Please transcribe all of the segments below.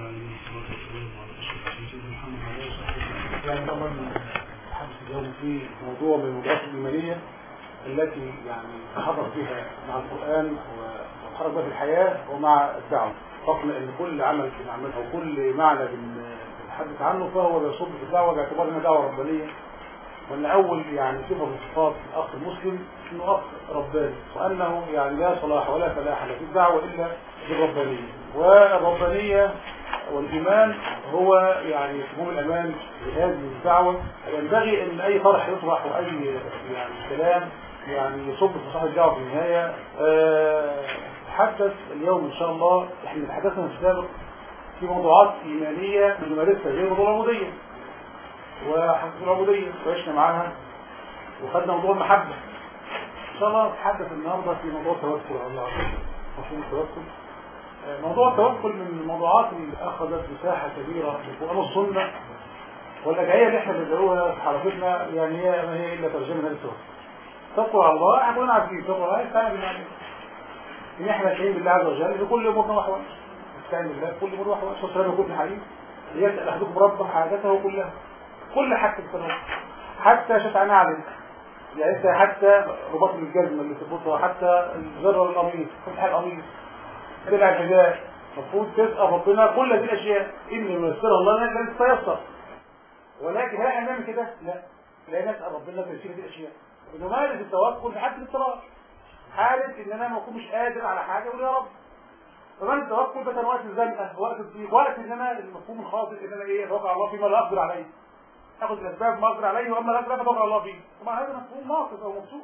العالمين والصلاة والسلام على أشرف سيدنا محمد وعلى آله وصحبه أجمعين. يعني طبعا الحديث اليوم في موضوع من الموضوعات الإيمانية التي يعني تحرك بها مع القرآن وتحرك بها في الحياة ومع الدعوة فقط ان كل عمل بنعمله او كل معنى بن- بنتحدث عنه فهو بيصب في الدعوة باعتبار انها دعوة ربانية وان اول يعني صفة من صفات الاخ المسلم انه اخ رباني وانه يعني لا صلاح ولا فلاح له في الدعوة الا بالربانية والربانية والايمان هو يعني سموم الامان لهذه الدعوة ينبغي ان اي طرح يطرح واي يعني كلام يعني يصب في صاحب الدعوة في النهاية آه، نتحدث اليوم ان شاء الله احنا تحدثنا في السابق في موضوعات ايمانية بنمارسها غير موضوع العبودية وحقيقة العبودية وعشنا معاها وخدنا موضوع المحبة ان شاء الله نتحدث النهارده في موضوع التوكل على الله عز وجل مفهوم التوكل آه، موضوع التوكل من الموضوعات اللي اخذت مساحة كبيرة في القرآن والسنة والأدعية اللي احنا بندعوها في حلقتنا يعني هي ما هي إلا ترجمة هذا التوكل توكل على الله احنا كلنا عارفين توكل على الله يستعين بالله ان احنا نستعين بالله عز وجل في كل امورنا واحوالنا نستعين بالله في كل امور واحوالنا والسلام يكون حديث ليسأل احدكم ربه حاجته كلها كل حاجة السلام حتى شفع نعلم يعني انت حتى رباط الجزمة اللي تربطها حتى الذرة القميص فتح القميص تبع الحجاب المفروض تسأل ربنا كل هذه الأشياء إن ييسرها الله لك لن تتيسر ولكن هل احنا نعمل كده؟ لا لا نسأل ربنا تيسير هذه الأشياء بنمارس التوكل في حالة الاضطرار حالة إن أنا ما أكون مش قادر على حاجة أقول يا رب كمان التوكل ده كان وقت الزنقة وقت الضيق وقت إن أنا المفهوم الخاطئ إن أنا إيه أتوكل على الله فيما لا أقدر عليه اخذ الاسباب ما اقدر عليه واما لا اقدر اتوكل على الله فيه طبعا هذا مفهوم ناقص او مبسوط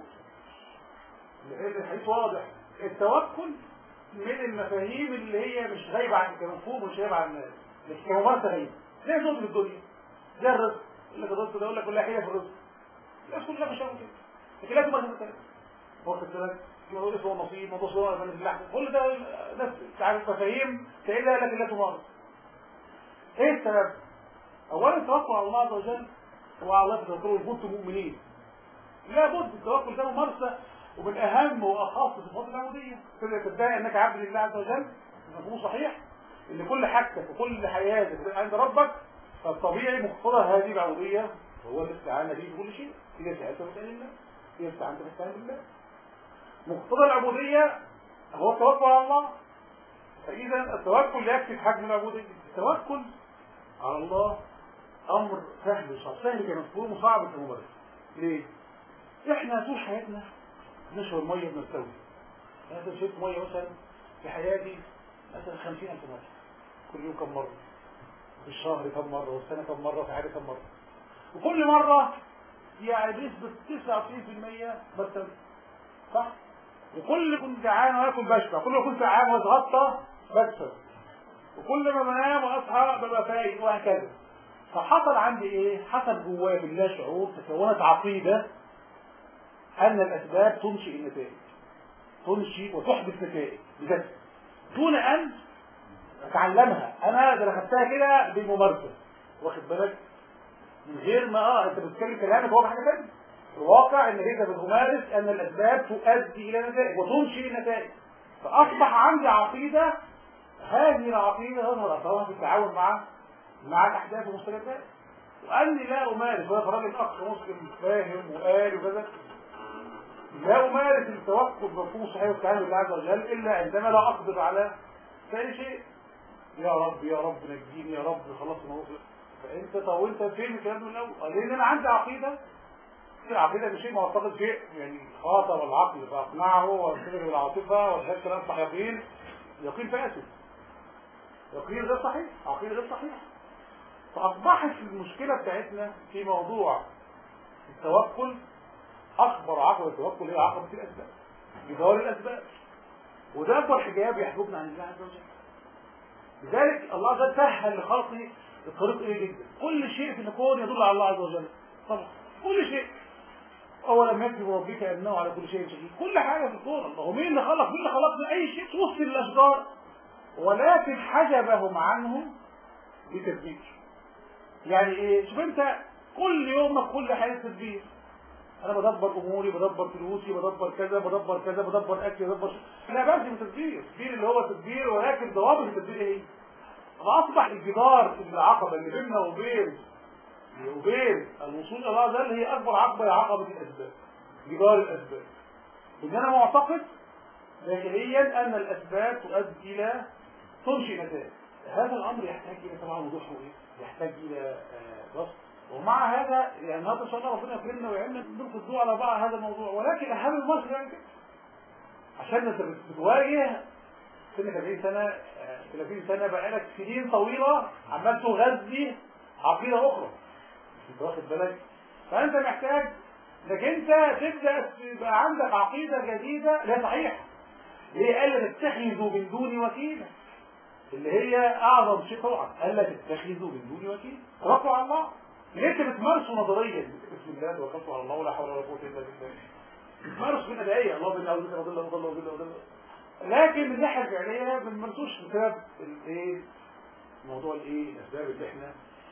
الحديث واضح التوكل من المفاهيم اللي هي مش غايبه عن كمفهوم مش غايبه عن الناس مش كممارسه غايبه زي زود في الدنيا زي الرزق يقول لك الرزق ده يقول لك كل حاجه في الرزق الناس كلها مش هعمل كده لكن لازم اخد الكلام واخد بالك موضوع اسمه النصيب موضوع صور من اللحم كل ده ناس تعرف مفاهيم تقلها لكن لا تمارس ايه السبب؟ اولا التوكل على الله عز وجل وعلى الله تتوكلوا ان كنتم مؤمنين لابد التوكل ده ممارسه ومن اهم واخص صفات العبوديه تبدا تدعي انك عبد لله عز وجل مفهوم صحيح ان كل حاجتك وكل حياتك عند ربك فالطبيعي مقتضى هذه العبوديه هو الاستعانه به بكل شيء اذا سالت فاسال الله اذا استعنت فاستعن بالله مقتضى العبوديه هو التوكل على الله فاذا التوكل لا يكفي في حجم العبوديه التوكل على الله امر سهل وصعب سهل كمفهوم وصعب كممارسه ليه احنا طول حياتنا نشرب ميه بنستوي انا شربت ميه مثلا في حياتي مثلا 50000 مره كل يوم كم مره في الشهر كم مره والسنه كم مره في حاجه كم مره وكل مره يعني بنسبه 99% بستوي صح وكل كنت جعان واكل بشبع كل ما كنت جعان واتغطى بكسر وكل ما بنام واصحى ببقى فايق وهكذا فحصل عندي ايه حصل جوايا بالله شعور تكونت عقيدة ان الاسباب تنشئ النتائج تنشئ وتحدث نتائج بذات دون ان اتعلمها انا ده انا خدتها كده بالممارسه واخد بالك من غير ما اه انت بتتكلم كلامك هو حاجه ثانيه الواقع انك انت بتمارس ان الاسباب تؤدي الى نتائج وتنشئ نتائج فاصبح عندي عقيده هذه العقيده يظهر اثرها في التعاون مع مع الاحداث والمستجدات واني لا امارس وانا راجل اخ مسلم فاهم وقال وكذا لا امارس التوكل بمفهوم صحيح والتعامل بالله عز وجل الا عندما لا اقدر على ثاني شيء يا رب يا رب نجيني يا رب خلاص الموضوع فانت طب وانت فين الكلام ده من الاول؟ لان انا عندي عقيده العقيده ده شيء معتقد شيء يعني خاطر العقل فاقنعه وارتبط بالعاطفه وشهد كلام صح يقين يقين فاسد يقين غير صحيح عقيده غير صحيحه فأصبحت المشكلة بتاعتنا في موضوع التوكل أكبر عقبة التوكل هي عقبة الأسباب جدار الأسباب وده أكبر حجاب يحجبنا عن الله عز وجل لذلك الله عز وجل سهل لخلقه الطريق إيه جدا كل شيء في الكون يدل على الله عز وجل طبعا كل شيء أولم يكتب ربك أنه على كل شيء شهيد كل حاجة في الكون الله مين اللي خلق مين اللي خلقنا أي شيء توصل الأشجار ولكن حجبهم عنهم بتدبير يعني ايه شوف انت كل يومك كل حاجه تدبير انا بدبر اموري بدبر فلوسي بدبر كذا بدبر كذا بدبر اكل بدبر لا بس بتدبير تدبير اللي هو تدبير ولكن ضوابط التدبير ايه فاصبح الجدار العقبه اللي بيننا وبين وبين الوصول الى الله عز وجل هي اكبر عقبه هي عقبه الاسباب جدار الاسباب ان انا معتقد داخليا ان الاسباب تؤدي الى تنشئ نتائج هذا الامر يحتاج الى طبعا وضوح ايه يحتاج الى آه، بسط ومع هذا يعني هذا ان شاء الله ربنا يكرمنا ويعيننا نلقي الضوء على بعض هذا الموضوع ولكن اهم المصر يعني كده عشان انت بت- بتواجه سنة 30 سنة آه، 30 سنة بقالك سنين طويلة عمال تغذي عقيدة أخرى انت واخد بالك فأنت محتاج انك انت تبدأ تبقى عندك عقيدة جديدة لا صحيحة ليه قال لا تتخذوا من دوني وكيلا اللي هي أعظم شيء طبعا قال لا تتخذوا من دوني وكيلا توكلوا على الله اللي انت بتمارسه نظريا بسم الله توكلت على الله ولا حول ولا قوة إلا بالله بتمارس من أدعية الله بالله وبالله وبالله وبالله وبالله وبالله لكن من الناحيه الفعليه ما بنمارسوش بسبب الايه موضوع الايه الاسباب اللي احنا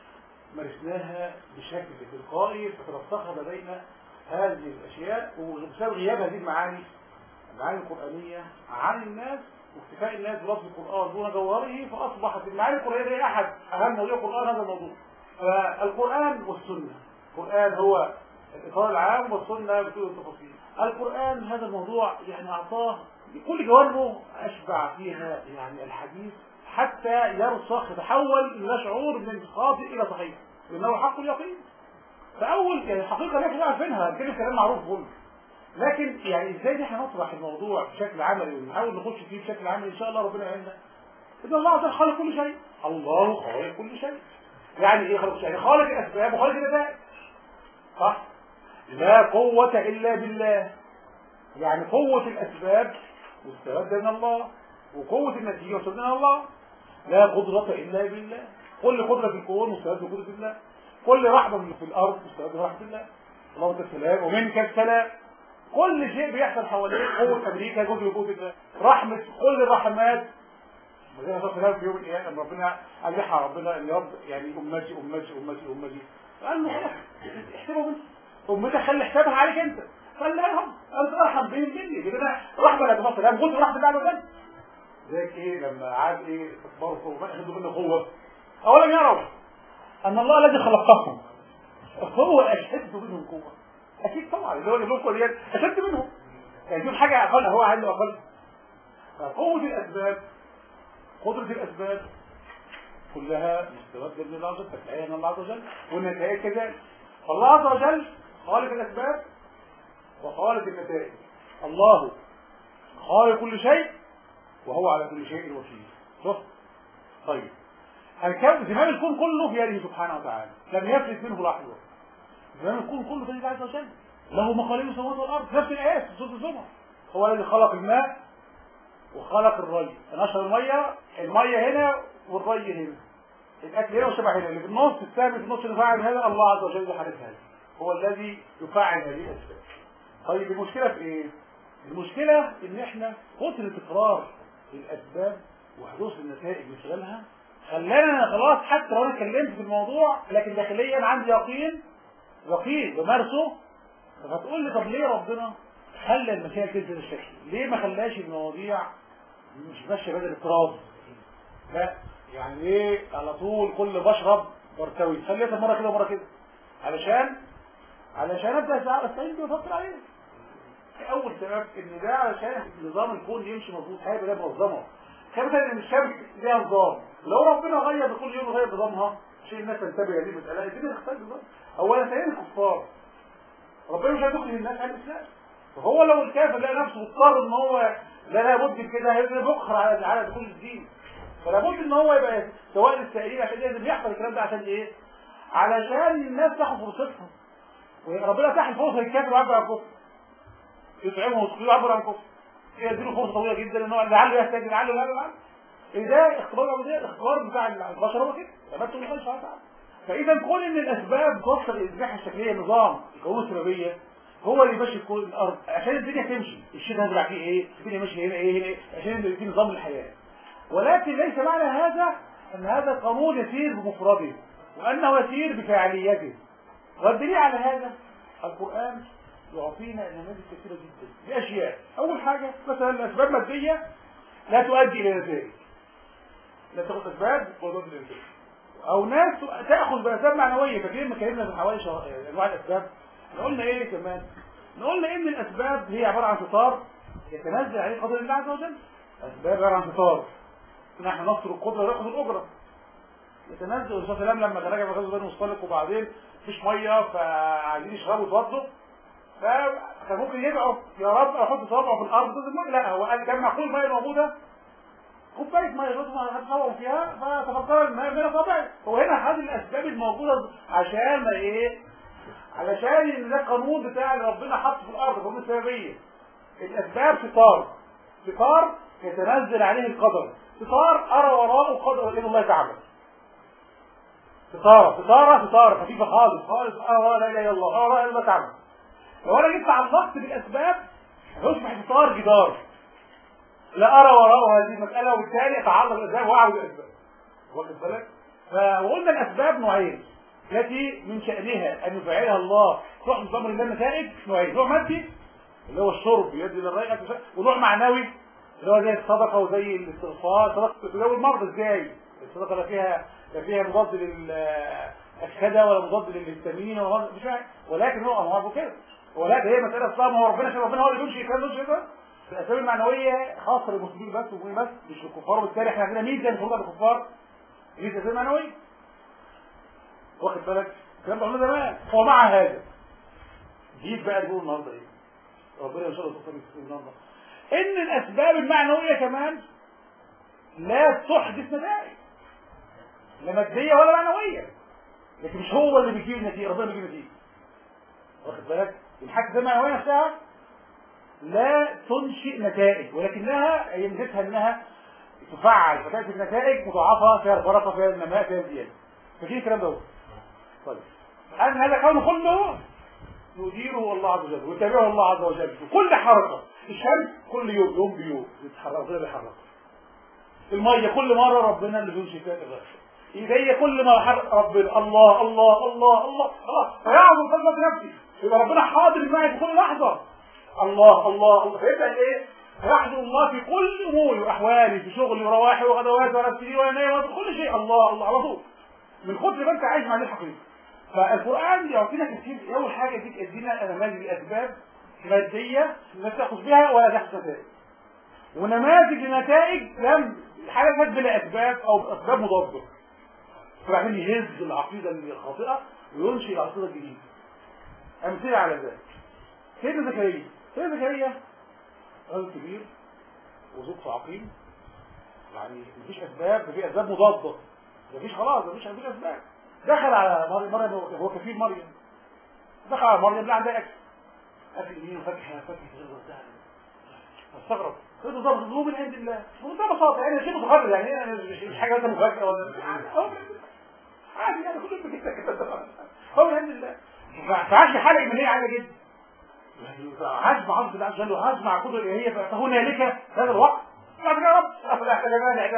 مارسناها بشكل تلقائي فترسخ لدينا هذه الاشياء وبسبب غياب هذه المعاني المعاني القرانيه عن الناس واكتفاء الناس بلفظ القران دون جوهره فاصبحت المعاني القرانيه هي احد اهم مواضيع القران هذا الموضوع فالقران والسنه القران هو الاطار العام والسنه بكل التفاصيل القران هذا الموضوع يعني اعطاه كل جوانبه اشبع فيها يعني الحديث حتى يرسخ يتحول الى شعور من خاطئ الى صحيح لانه حق اليقين فاول يعني الحقيقه اللي احنا عارفينها كده كلام معروف كله لكن يعني ازاي ان احنا نطرح الموضوع بشكل عملي ونحاول نخش فيه بشكل عملي ان شاء الله ربنا يعيننا ان الله عز وجل خالق كل شيء الله خالق كل شيء يعني ايه خالق كل شيء يعني خالق الاسباب وخالق النتائج صح لا قوه الا بالله يعني قوه الاسباب مستمدة من الله وقوة النتيجة مستمدة من الله لا قدرة إلا بالله كل قدرة في الكون مستمدة من قدرة الله كل رحمة في الأرض مستمدة من رحمة الله اللهم انت السلام ومنك السلام كل شيء بيحصل حواليك قوة أمريكا جزء من قوة الله رحمة كل الرحمات زي ما السلام في يوم القيامة لما ربنا قال يحيى ربنا ان يا رب يعني امتي امتي امتي امتي قال له خلاص احسبهم انت امتك خلي حسابها عليك انت خليهم انت ارحم بهم مني كده رحمه لا تبصر انا قلت رحمه الله وجل زيك ايه لما عاد ايه استكبروا وما اخذوا منه قوه اولم يروا ان الله الذي خلقهم هو اشد منهم قوه اكيد طبعا اللي هو اللي لكم ديت اشد منهم يعني دول حاجه اقل هو عنده اقل فقوه الاسباب قدره الاسباب كلها مستمده من الله عز وجل تتعين من الله عز وجل والنتائج كذلك فالله عز وجل خالق الاسباب وخالق النتائج الله خالق كل شيء وهو على كل شيء وكيل شوف طيب الكون زمام الكون كله في يده سبحانه وتعالى لم يفلت منه لحظه زمام الكون كله في يده عز وجل له مقاليد السماوات والارض نفس الايات في سوره الزمر هو الذي خلق الماء وخلق الري نشر الميه الميه هنا والري هنا الاكل هنا والشبع هنا اللي في النص الثاني في النص اللي فاعل هذا الله عز وجل يحرك هذا هو الذي يفعل هذه الاسباب طيب المشكله في ايه المشكله ان احنا كتر تكرار الاسباب وحدوث النتائج من خلالها خلانا خلاص حتى لو انا اتكلمت في الموضوع لكن داخليا عندي يقين يقين بمارسه فتقول لي طب ليه ربنا خلى المسائل كده بهذا الشكل؟ ليه ما خلاش المواضيع مش ماشيه بدل اضطراب؟ لا يعني ايه على طول كل بشرب برتوي خليتها مره كده ومره كده علشان علشان ابدا استعين بيه وافكر عليه اول سبب ان ده علشان نظام الكون يمشي مظبوط حاجه ده منظمه كمان ان الشمس ليها نظام لو ربنا غير كل يوم غير نظامها عشان الناس تنتبه لهذه المساله الدنيا تختلف نظام اولا ثانيا الكفار ربنا مش هيدخل الناس على الاسلام فهو لو الكافر لقى نفسه مضطر ان هو لا لابد كده هيبقى بكره على على دخول الدين فلا بد ان هو يبقى سواء للسائلين عشان لازم يحصل الكلام ده عشان ايه؟ علشان الناس تاخد فرصتها وربنا اتاح الفرصه للكافر ويعبر عن الكفر يطعمه ويسقيه ويعبر عن الكفر يديله فرصه طويله جدا ان هو لعله يحتاج لعله لعله لعله ده اختبار ده الاختبار بتاع البشر هو كده تمثل الله سبحانه وتعالى فاذا كون ان الاسباب توصل الازاحه الشكليه نظام القوه السببيه هو اللي ماشي كل الارض عشان الدنيا تمشي الشيء هزرع فيه ايه الدنيا ماشيه هنا ايه هنا إيه؟ عشان في نظام الحياه ولكن ليس معنى هذا ان هذا القانون يسير بمفرده وانه يسير بفاعليته والدليل على هذا القران يعطينا نماذج كثيره جدا باشياء اول حاجه مثلا الاسباب الماديه لا تؤدي الى نتائج لا تاخد اسباب وضد الانسان او ناس تاخذ باسباب معنويه فاكرين ما اتكلمنا من حوالي شهر انواع الاسباب إحنا قلنا ايه كمان إحنا قلنا ان الاسباب هي عباره عن فطار يتنزل عليه قدر الله عز وجل اسباب عباره عن فطار نحن نصر القدره ناخذ الاجره يتنزل الرسول صلى الله عليه وسلم لما كان راجع من غزوه بني مصطلق وبعدين مفيش ميه فعايزين يشربوا يتوضوا فكان ممكن يدعوا يا رب احط صوابعه في الارض تنزل ميه لا هو قال جمع كل الميه الموجوده كوبايه ميه لازم هتصور فيها فتفكر الميه من اصابعي هو هنا هذه الاسباب الموجوده عشان ما ايه علشان ان ده القانون بتاع اللي ربنا حطه في الارض قانون السببيه الاسباب فطار فطار يتنزل عليه القدر فطار ارى وراءه قدر الى الله تعالى فطاره فطاره فطاره خفيفه خالص خالص ارى وراء لا اله الا الله ارى وراء الله تعالى لو انا جيت علقت بالاسباب يصبح فطار جدار لا ارى وراءه هذه المساله وبالتالي اتعلق الاسباب واعبد الاسباب واخد بالك فقلنا الاسباب نوعين التي من شانها ان يفعلها الله تحدث امر الله النتائج نوعين نوع مادي اللي هو الشرب يؤدي الى الرأي ونوع معنوي اللي هو زي الصدقه وزي الاستغفار صدقه تداوي المرضى ازاي الصدقه لا فيها لا فيها مضاد للأكسدة ولا مضاد للهستامين ولا مضاد مش عارف. ولكن هو امراض كده ولكن هي مساله اصلا ما هو ربنا شايف ربنا هو اللي بيمشي كان مش كده الاسباب المعنويه خاصه للمسلمين بس ومين بس مش للكفار وبالتالي احنا عندنا ميزه المفروض على الكفار ميزه اسباب معنويه واخد بالك الكلام ده قلنا زمان هو مع هذا جيت بقى تقول النهارده ايه ربنا ان شاء الله توفقني في النهارده ان الاسباب المعنويه كمان لا تحدث نتائج لا ماديه ولا معنويه لكن مش هو اللي بيجيب النتيجه ربنا بيجيب النتيجه واخد بالك الحاجه المعنويه نفسها لا تنشئ نتائج ولكنها يمزتها انها تفعل فتاتي النتائج مضاعفه فيها البركه فيها النماء فيها الزياده فاكرين الكلام ده طيب أن هذا كونه كله يديره الله عز وجل ويتابعه الله عز وجل في كل حركة الشمس كل يوم يوم بيوم يتحرك ربنا بيحرك المية كل مرة ربنا اللي بيمشي فيها كذا إيديا كل ما حرك ربنا الله الله الله الله خلاص فيعظم كلمة نفسي يبقى ربنا حاضر معي في كل لحظة الله الله الله فيبقى ايه؟ يحضر الله في كل اموري واحوالي في شغلي وروائحي وغدواتي ونفسي ونايمي في كل شيء الله الله على طول من كتر ما انت عايش مع الحقيقه فالقران يعطينا كتير اول حاجه يديك ادينا نماذج الاسباب ماديه لا تاخذ بها ولا تحصل نتائج ونماذج لنتائج لم حدثت بلا اسباب او باسباب مضاده فبعدين يهز العقيده الخاطئه وينشئ العقيده الجديده امثله على ذلك سيدنا زكريا سيدنا زكريا رجل كبير وزوجته عقيم يعني مفيش اسباب مفيش اسباب مضاده مفيش خلاص مفيش مفيش اسباب دخل على مريم مريم هو كفيل مريم دخل على مريم لا عندها اكل اكل يمين وفاكهه فاكهه غير وزعها فاستغرب قلت له ده مطلوب من عند الله بمنتهى البساطه يعني شيء متخرج يعني يعني مش مش حاجه مثلا مفاجاه ولا عادي يعني كل يوم كده هو من عند الله فعاش حاله ايمانيه عاليه جدا عاش مع عبد الله عز وجل وعاش مع قدر الالهيه فهنالك هذا الوقت بعد كده يا رب افلا احتاج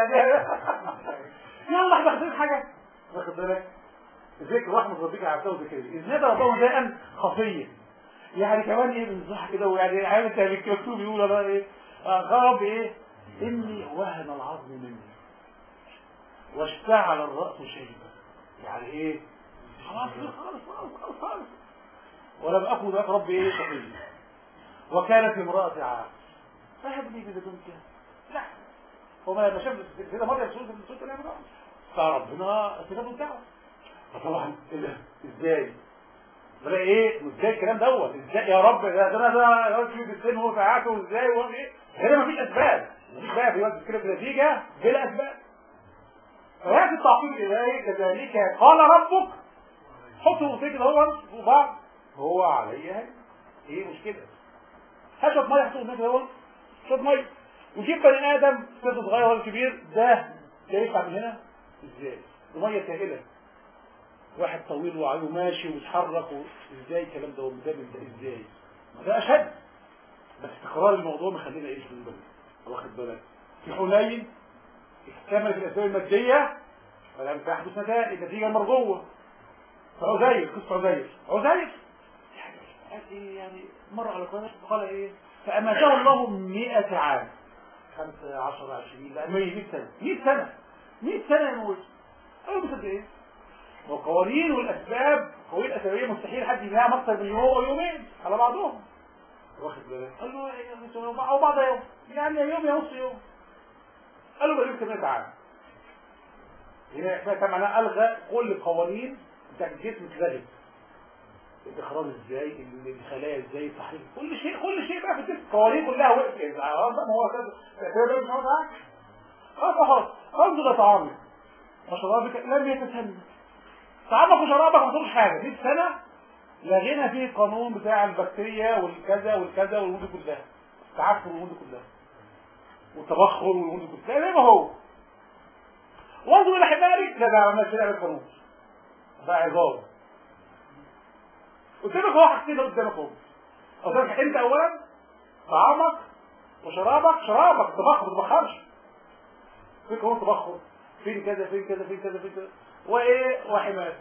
يلا احنا خدين حاجه واخد بالك ذكر رحمه ربك على عبده زكريا اذ نادى ربه داء خفيا يعني كمان ايه بنصح كده ويعني عارف انت مكتوب يقول انا ايه آه رب ايه اني وهن العظم مني واشتعل الراس شيبا يعني ايه خلاص خلاص خلاص خلاص خلاص ولم اكن ذاك رب ايه شقيا وكانت امرأتي عاقر فهب لي بذنبك لا وما لما شاف كده مرة سورة من سورة الأنعام فربنا استجاب الدعوة فطبعا ايه ده ازاي بلا ايه ازاي الكلام دوت ازاي يا رب ده ده ده يا رب في السن هو ساعاته وازاي وهو ايه هنا مفيش اسباب مفيش بقى في وقت كده بنتيجة بلا اسباب فهذا التعقيب الالهي كذلك قال ربك حطوا كده هو فوق بعض هو عليا ايه مشكلة هشرب ميه حطوا هناك هو شرب ميه وجيب بني ادم طفل صغير ولا كبير ده ده ينفع من هنا ازاي وميه سائله واحد طويل وعينه ماشي ويتحرك ازاي الكلام ده وده ازاي ما ده اشد بس تكرار الموضوع مخلينا ايه في بالك واخد بالك في حنين اكتملت الاسباب الماديه فلم تحدث نتائج النتيجه المرجوه فعزير قصه عزير عزير يعني يعني مر على كويس قال ايه فأماته الله مئة عام خمسة عشر عشرين لا مية مئة سنة مئة سنة 100 سنه يموت ايوه بس ايه والقوانين والاسباب القوانين الاسبابيه مستحيل حد ينام اكثر من يوم او يومين على بعضهم واخد بالك قال له إيه او بعض يوم يعني يوم يا نص يوم قال له بقى يمكن عام هنا احنا معناه الغى كل القوانين بتاعت الجسم اتلغت الاخراج ازاي الخلايا ازاي التحريك كل شيء كل شيء بقى في الجسم القوانين كلها وقفت يعني ما هو كده كده مش عارف اه خلاص انظر طعامك وشرابك لم يتسنى طعامك وشرابك ما تقولش حاجه دي سنه لغينا فيه القانون بتاع البكتيريا والكذا والكذا والامور دي كلها التعفن والامور دي كلها والتبخر والامور دي كلها زي ما هو وانظر الى حمارك لا ده عملنا كده بالقانون ده عظام قدامك هو حاجتين قدامك اهو قدامك انت اولا طعامك وشرابك شرابك تبخر ما تبخرش في قانون تبخر فين كذا فين كذا فين كذا فين كذا وايه وحمايه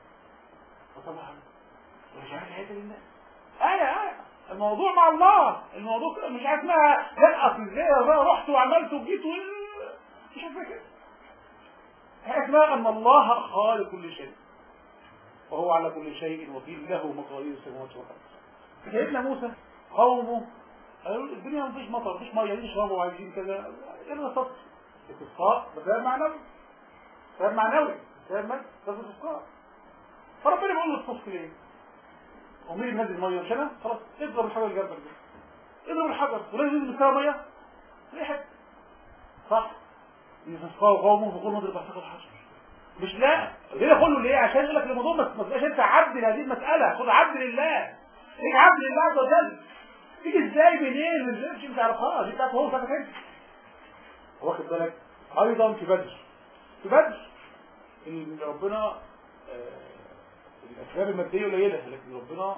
وطبعا مش عارف الحته دي ايه ايه الموضوع مع الله الموضوع مش عارف اسمها لا اصل ازاي رحت وعملت وجيت مش عارف كده هي اسمها ان الله خالق كل شيء وهو على كل شيء وكيل له مقادير السماوات والارض سيدنا موسى قومه قالوا الدنيا ما فيش مطر مفيش ميه عايزين يشربوا وعايزين كذا يلا صف استسقاء ده معنوي ده معنوي ده ده استسقاء فربنا بيقول له الصف ليه؟ ومين اللي نزل ميه مش انا؟ خلاص اضرب الحجر اللي جنبك ده اضرب الحجر ولازم ينزل مستوى ميه ريحت صح؟ يستسقوا قومه فقول نضرب تحت الحجر مش لا ليه كله ليه عشان يقول لك الموضوع ما تبقاش انت عبد لهذه المساله خد عبد لله ليك عبد لله عز وجل تيجي ازاي منين من غير ما تعرفهاش دي بتاعت هو بتاعتك انت واخد بالك ايضا في بدر في بدر ان ربنا آه الاسباب الماديه قليله لكن ربنا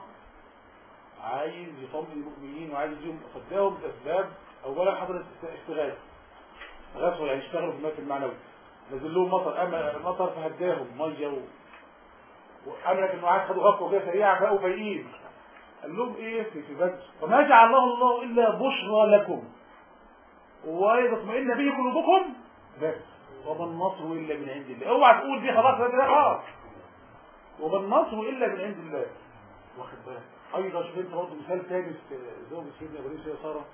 عايز يطمن المؤمنين وعايز يديهم فداهم باسباب اولا حضرت استغاثه غسوا يعني اشتغلوا في المات المعنوي نزل لهم مطر اما المطر فهداهم ميه و... واملك انه عايز خدوا غفوه كده سريعه فاقوا فايقين قال لهم ايه في في بدر وما جعله الله الا بشرى لكم ويطمئن به قلوبكم بس وما النصر الا من عند الله اوعى تقول دي خلاص ده خلاص وما النصر الا من عند الله واخد بالك ايضا شوف انت برضه مثال ثاني في زوج سيدنا ابراهيم سيدنا ساره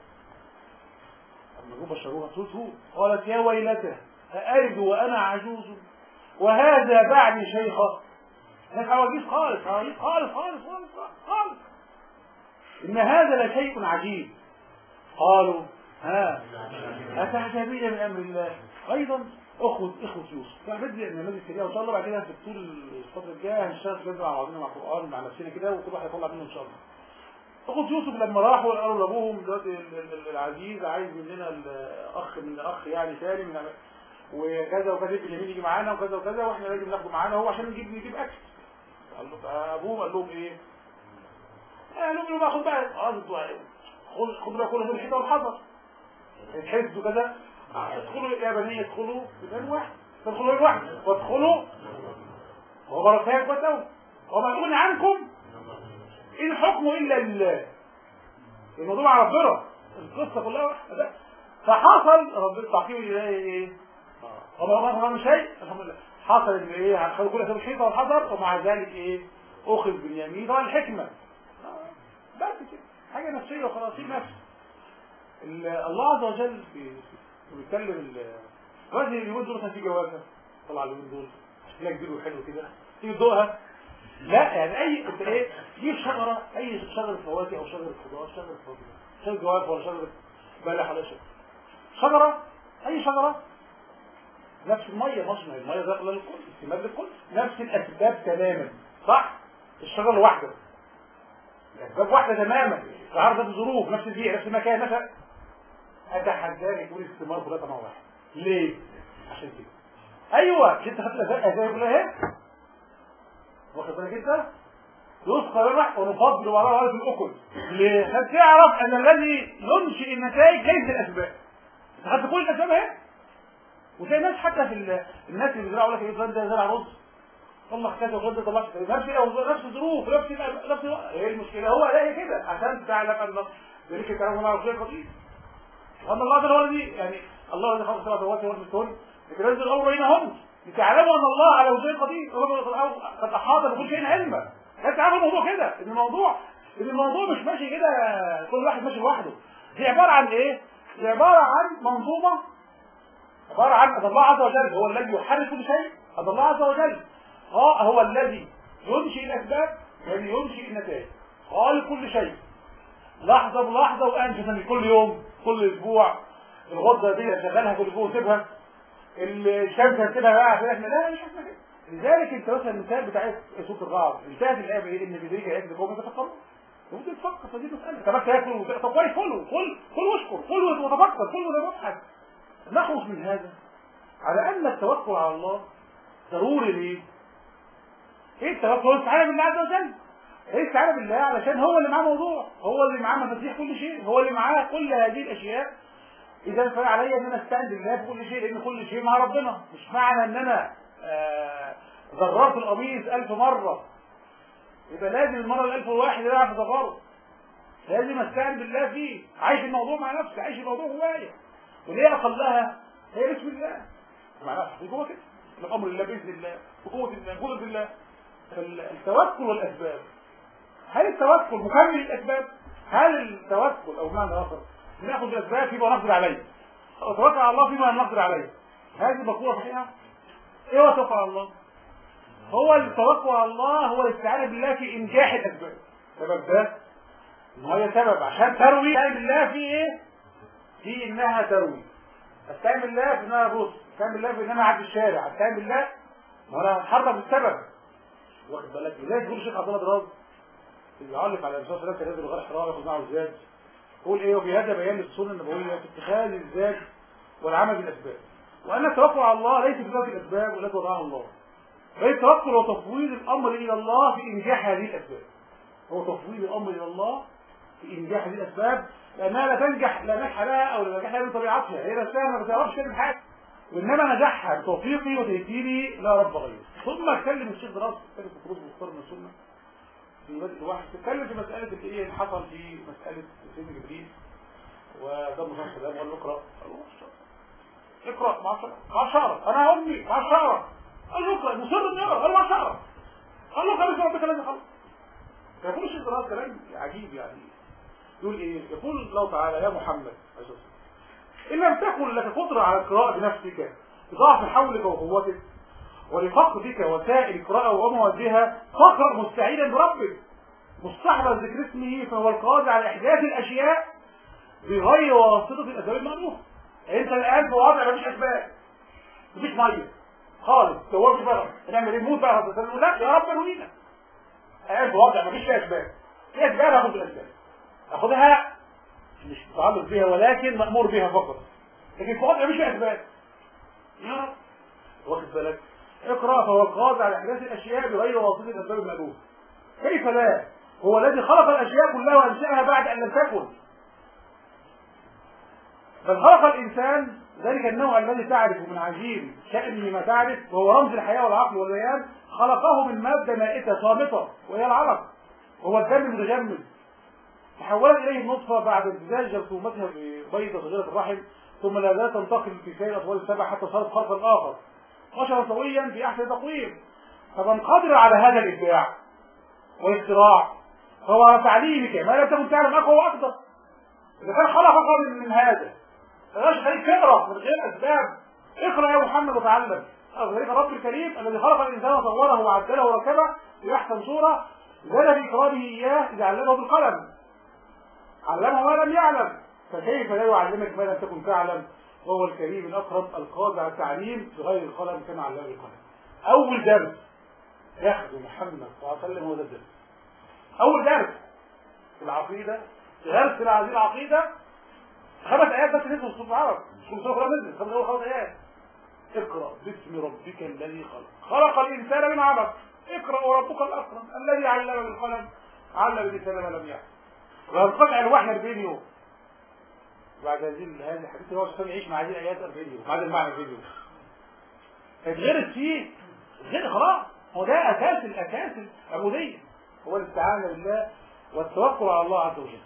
لما جم بشروها صوته قالت يا ويلته أألد وأنا عجوز وهذا بعدي شيخة هناك عواجيز خالص عواجيز خالص خالص خالص خالص إن هذا لشيء عجيب قالوا ها أتعجبين من أمر الله أيضا أخوة إخوة يوسف فبدي أن النبي السريع وإن شاء الله بعد كده في طول الفترة الجاية هنشتغل كده مع بعضنا مع القرآن مع نفسنا كده وكل واحد يطلع منه إن شاء الله أخوة يوسف لما راحوا قالوا لأبوهم دلوقتي العزيز عايز مننا الأخ من أخ يعني ثاني من وكذا وكذا ابن اليمين يجي معانا وكذا وكذا واحنا لازم ناخده معانا هو عشان نجيب نجيب اكل قال له ابوه قال لهم ايه؟ قال لهم بقى خد بقى خد خد بقى كل الحيطه والحذر الحزب وكذا ادخلوا يا بني ادخلوا بمن واحد تدخلوا بين واحد وادخلوا وبركات وتو وما يغني عنكم ان الحكم الا لله الموضوع مع ربنا القصه كلها واحده فحصل ربنا تعقيب الالهي ايه؟ وما ما فهم شيء الحمد لله حصل ان ايه هنخلوا كل الحيطه والحذر ومع ذلك ايه اخذ باليمين طبعا الحكمه بس كده حاجه نفسيه وخلاص في نفس الله عز وجل بيتكلم دلوقتي اليومين دول كان في جوازه طلع اليومين دول شكلها كبير وحلو كده تيجي تدوقها لا يعني اي انت ايه جيب شجره اي شجره فواكه او شجره خضار شجره خضار شجره جوافه ولا شجره بلح ولا شجره شجره اي شجره نفس الميه مصنع الميه ده للكل استماد للكل نفس الاسباب تماما صح الشجره الواحده الاسباب واحده تماما تعرض الظروف نفس البيئه نفس المكان مثلا اتحداك يكون استثمار كلها نوع واحد ليه عشان كده ايوه مش انت خدت الاسباب زي كلها اهي واخد بالك انت يسقى الرح ونفضل وراء هذه الاكل ليه عشان تعرف ان الذي ينشئ النتائج ليس الاسباب انت خدت كل الاسباب اهي وزي ناس حتى في الناس اللي بيزرعوا لك ايه فلان ده زرع رز طلع كذا وفلان ده طلع نفس نفس الظروف نفس نفس ايه المشكله هو لاقي كده عشان تعلم ان ذلك تعلم الله شيء قدير وان الله ده هو الذي يعني الله الذي خلق السماوات والارض والارض الكون لكن ينزل الامر بينهم لتعلموا ان الله على وجه قدير قد احاط بكل شيء علما لا تعرفوا الموضوع كده ان الموضوع ان الموضوع مش ماشي كده كل واحد ماشي لوحده دي عباره عن ايه؟ دي عباره عن منظومه عباره عن ان الله عز وجل هو الذي يحرك كل شيء ان الله عز وجل اه هو الذي ينشئ الاسباب الذي ينشئ النتائج خالق كل شيء لحظه بلحظه وانجز كل يوم كل اسبوع الغده دي شغالها كل اسبوع وسيبها الشمس هتسيبها بقى عشان احنا لا مش احنا كده لذلك انت مثلا المثال بتاع سوره الرعد انتهت الايه بايه ان في ذلك ياكل قوم يتفكروا ممكن تفكر فدي مساله طب انت ياكل وت- طب كويس كله كل كل واشكر كل وتفكر كل وتبحث نخلص من هذا على ان التوكل على الله ضروري ليه؟ ايه التوكل؟ الاستعانه بالله عز وجل ايه الاستعانه بالله علشان هو اللي معاه موضوع هو اللي معاه مفاتيح كل شيء هو اللي معاه كل هذه الاشياء اذا فعلي ان انا استعين بالله في كل شيء لان كل شيء مع ربنا مش معنى ان انا آه، ضررت القميص ألف مرة يبقى لازم المرة الألف واحد اللي يعرف يضرره لازم استعين بالله فيه عايش الموضوع مع نفسي عايش الموضوع جوايا وليه اقلها هي بسم الله معناها حقيقة هو كده الامر الله باذن الله بقوه الله بقدره الله فالتوكل والاسباب هل التوكل مكمل الاسباب هل التوكل او معنى اخر ناخذ الاسباب فيما نقدر عليه او توكل على الله فيما لم نقدر عليه هذه مقوله صحيحه ايه هو التوكل على الله هو التوكل على الله هو الاستعانه بالله في انجاح الاسباب سبب ده ان هي سبب عشان تروي استعين بالله في ايه في انها تروي استعين بالله في انها ابص استعين بالله في ان انا اعدي الشارع استعين بالله ما انا هتحرك بالسبب واخد بالك ازاي تقول الشيخ عبد الله دراز يعلق على الرسول صلى الله عليه وسلم غير حرام ياخذ معه الزاد يقول ايه وفي هذا بيان للسنه النبويه في اتخاذ الزاد والعمل بالاسباب وان التوكل على الله ليس في ذات الاسباب والتي وضعها الله بل التوكل هو تفويض الامر الى الله في انجاح هذه الاسباب هو تفويض الامر الى الله في انجاح هذه الاسباب لانها لا تنجح لا نجح لها او لا نجح لها من طبيعتها هي نفسها ما بتعرفش تعمل حاجه وانما نجاحها بتوفيقي وتيسيري لا رب غيره ثم اتكلم الشيخ دراس اتكلم في خروج مختار من السنه في بدء الوحي تتكلم في مساله الايه اللي حصل في مساله سيدنا جبريل وده الرسول صلى الله عليه وسلم قال له اقرا قال له اقرا مع الشعر مع الشعر انا امي مع الشعر قال له اقرا مصر انه يقرا قال له مع الشعر قال له خلي ربك لازم خلص فيقول الشيخ دراس كلام عجيب يعني يقول ايه يقول الله تعالى يا محمد عليه الصلاه والسلام إن لم تكن لك قدرة على القراءة بنفسك بضعف حولك وقوتك ولفقدك وسائل القراءة وموادها فاقرأ مستعينا بربك مستحضر ذكر اسمه فهو القادر على إحداث الأشياء بغير واسطة الأسباب المألوفة أنت الآن في وضع مفيش أسباب مفيش مية خالص دورش بقى نعمل ايه نموت بقى لا يا رب نوينا قاعد في وضع مفيش فيه أسباب في أسباب هاخد الأسباب أخدها مش متعلق بها ولكن مأمور بها فقط لكن في وضع مش أسباب يا رب واخد بالك اقرأ فهو القادر على إحداث الأشياء بغير واسطة الأسباب المألوفة كيف لا هو الذي خلق الأشياء كلها وأنشأها بعد أن لم تكن بل خلق الإنسان ذلك النوع الذي تعرف من عجيب شأن ما تعرف وهو رمز الحياة والعقل والبيان خلقه من مادة مائتة صامتة وهي العرق وهو الدم المتجمد تحولت إليه النطفة بعد امتزاج جرثومتها ببيضة صغيرة الرحم ثم لا زالت تنتقل في سير الأطوال السبع حتى صارت خلقا آخر بشرا سويا في أحسن تقويم فمن قدر على هذا الإبداع والاختراع فهو على تعليمك ما لم تكن تعلم أقوى وأقدر إذا كان خلقك من, من هذا فلاش خليك تقرأ من غير أسباب اقرأ يا محمد وتعلم ذلك رب الكريم الذي خلق الإنسان وصوره وعدله وركبه في أحسن صورة زاد في إكرامه إياه إذا علمه بالقلم علمه ما لم يعلم فكيف لا يعلمك ما لم تكن تعلم وهو الكريم الأكرم القادر على التعليم بغير القلم كما علمه القلم أول درس ياخذ محمد صلى الله عليه وسلم هو ده الدرس أول درس في العقيدة درس في هذه العقيدة خمس آيات بس نزلوا في العرب مش كل سورة نزل خمس أول خمس آيات اقرأ باسم ربك الذي خلق خلق الإنسان من علق اقرأ وربك الأكرم الذي علم بالقلم علم الإنسان ما لم يعلم وينقطع الوحي 40 يوم بعد هذه هذه الحديث هو عشان يعيش مع هذه الايات 40 يوم بعد المعنى 40 يوم فيتغرس فيه غير خلاص هو ده اساس الاساس العبوديه هو الاستعانه بالله والتوكل على الله عز وجل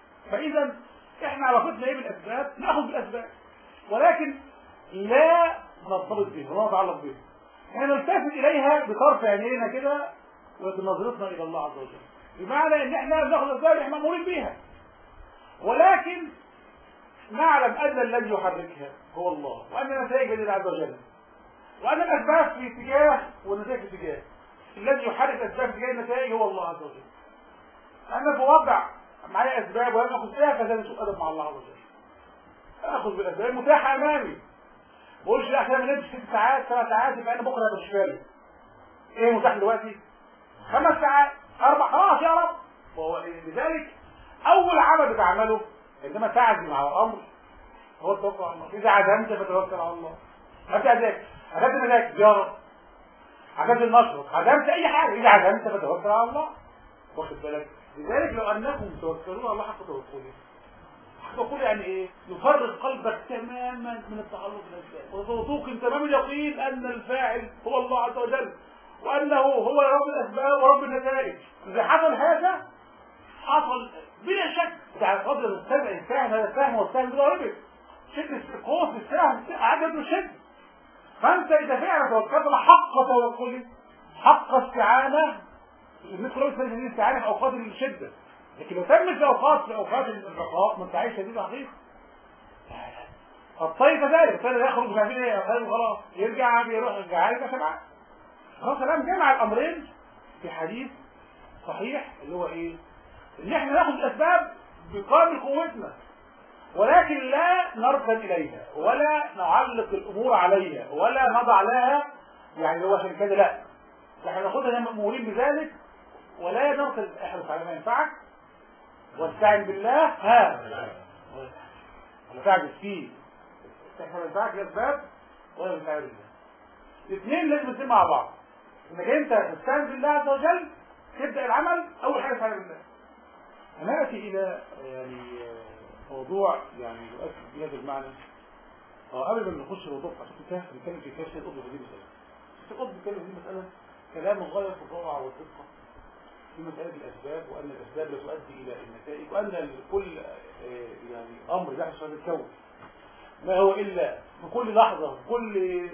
فاذا احنا علاقتنا ايه بالاسباب ناخذ بالاسباب ولكن لا نرتبط بها وما نتعلق بها احنا نلتفت اليها بطرف عينينا كده وبنظرتنا الى الله عز وجل بمعنى ان احنا بناخد الاسباب احنا مامورين بيها ولكن نعلم ان الذي يحركها هو الله وان نتائج لله عز وجل وان الاسباب في اتجاه والنتائج في اتجاه الذي يحرك الاسباب في اتجاه النتائج هو الله عز وجل انا في وضع معايا اسباب وانا اخذ فيها فلازم سوء ادب مع الله عز وجل اخذ بالاسباب المتاحه امامي ما اقولش لا احنا بنمشي ست ساعات سبع ساعات يبقى انا بكره مش فارق ايه متاح دلوقتي خمس ساعات اربع خلاص يا رب وهو لذلك اول عمل بتعمله عندما تعزم على الامر هو التوكل على الله اذا عزمت فتوكل على الله ابدا ذاك عزمت ملاك يا رب عزمت النشر عزمت اي حاجه اذا عزمت فتوكل على الله واخد بالك لذلك لو انكم توكلون على الله حق توكله حق توكله يعني ايه يفرغ قلبك تماما من التعلق بالاسباب وتوقن تمام اليقين ان الفاعل هو الله عز وجل وانه هو رب الاسباب ورب النتائج اذا حصل هذا حصل بلا شك يعني قدر السبع الفهم هذا الفهم والفهم بضربه شد قوة السهم عدد الشد فانت اذا فعلا توكلت على حق توكلي حق استعانة الناس كلها بتسمي شديد الاستعانة في اوقات الشدة لكن لو تمت في اوقات في اوقات الرخاء ما انت شديد حقيقي الطيب كذلك الطيب يخرج مش عارفين ايه خلاص يرجع بيروح يرجع يرجع سبعة خلاص الان جمع الامرين في حديث صحيح اللي هو ايه ان احنا ناخد الاسباب بقدر قوتنا ولكن لا نركن اليها ولا نعلق الامور عليها ولا نضع لها يعني هو عشان كده لا احنا ناخدها مأمورين بذلك ولا نركز احرص على ما ينفعك واستعن بالله ها ولا تعجز فيه احنا ما ينفعك الاسباب ولا ينفعك بالله الاثنين لازم يصير مع بعض انك انت تستعن بالله عز وجل تبدا العمل اول حاجه استعن بالله هنأتي إلى يعني موضوع يعني يؤكد بهذا المعنى اه قبل ما نخش موضوع عشان نتكلم في كاشف القطب في دي مسألة القطب بيتكلم في دي مسألة كلام غاية في الروعة والدقة في مسألة الأسباب وأن الأسباب لا تؤدي إلى النتائج وأن كل يعني أمر يحدث في هذا الكون ما هو إلا في كل لحظة في كل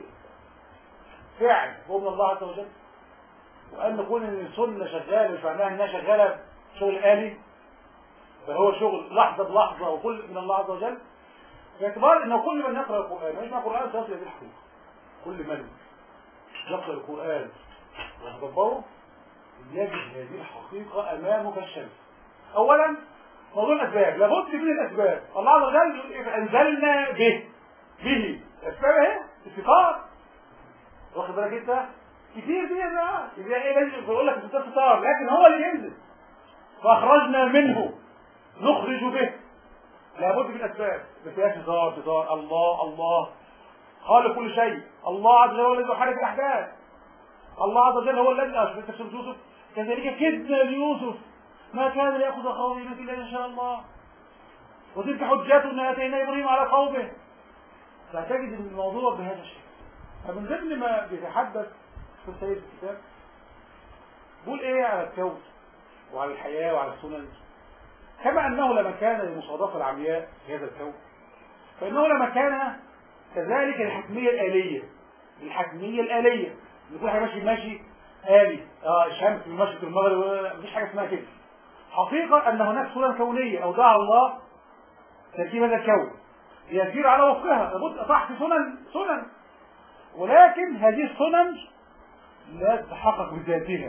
فعل هو من الله عز وجل وأن كون إن السنة شغالة مش معناها إنها شغالة شغل آلي فهو شغل لحظة بلحظة وكل من الله عز وجل باعتبار انه كل من يقرأ القرآن ويسمع القرآن سيصل هذه الحقيقة كل من يقرأ القرآن ويتدبره يجد هذه الحقيقة أمامه كالشمس أولا موضوع الأسباب لابد من الأسباب الله عز وجل أنزلنا به به الأسباب اهي استطار واخد بالك أنت كتير دي بقى يبقى ايه لازم يقول لك استطار لكن هو اللي ينزل فأخرجنا منه نخرج به لابد من اسباب ما فيهاش هزار هزار الله الله خالق كل شيء الله عز وجل هو الذي يحرك الاحداث الله عز وجل هو الذي اشبه تفسير يوسف كذلك كدنا ليوسف ما كان ليأخذ قومه الا ان شاء الله وتلك حجتنا اتينا ابراهيم على قومه فتجد الموضوع بهذا الشكل فمن ضمن ما بيتحدث في سيد الكتاب بيقول ايه على الكون وعلى الحياه وعلى السنن كما أنه لما كان للمصادفة العمياء في هذا الكون فإنه لما كان كذلك الحكمية الآلية الحكمية الآلية يكون حاجة ماشي ماشي آلي اه الشمس من مشرق المغرب مفيش حاجة اسمها كده حقيقة أن هناك سنن كونية أودعها الله ترتيب هذا الكون يسير على وفقها لابد صح في سنن سنن ولكن هذه السنن لا تتحقق بذاتها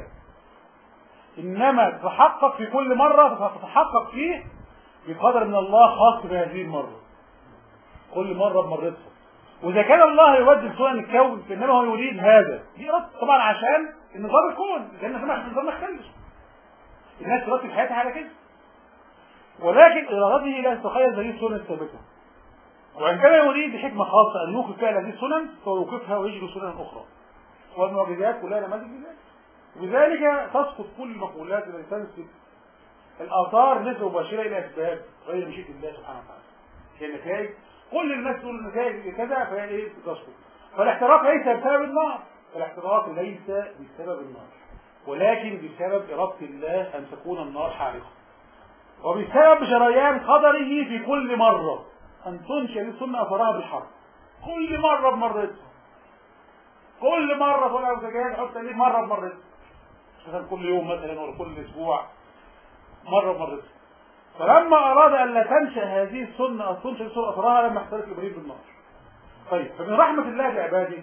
إنما تتحقق في كل مرة تتحقق فيه بقدر من الله خاص بهذه المرة كل مرة بمرتها وإذا كان الله يوجه سنن الكون فإنما هو يريد هذا دي طبعا عشان النظام الكون لأن سمح النظام يختلف الناس ترتب حياتها على كده ولكن إرادته لا تتخيل هذه السنن الثابتة وعندما يريد بحكمة خاصة أن يوقف فعل هذه السنن فيوقفها ويجري سنن أخرى والمعجزات كلها نماذج لذلك وبذلك تسقط كل المقولات التي تنسب الآثار نسبة مباشرة إلى أسباب غير مشيئة الله سبحانه وتعالى هي النتائج كل الناس تقول النتائج كذا فهي ايه تسقط فالاحتراق ليس بسبب النار الاحتراق ليس بسبب النار ولكن بسبب إرادة الله أن تكون النار حارقة وبسبب جريان قدره في كل مرة أن تنشئ السنة أثرها بالحرب كل مرة بمرتها كل مرة تولع الزجاج حط تقليد مرة بمرتين مثلا كل يوم مثلا ولا كل اسبوع مرة بمرتين فلما اراد ان لا تنشا هذه السنه او تنشا سوء اثرها لما احترق ابراهيم بالنار طيب فمن رحمه الله بعباده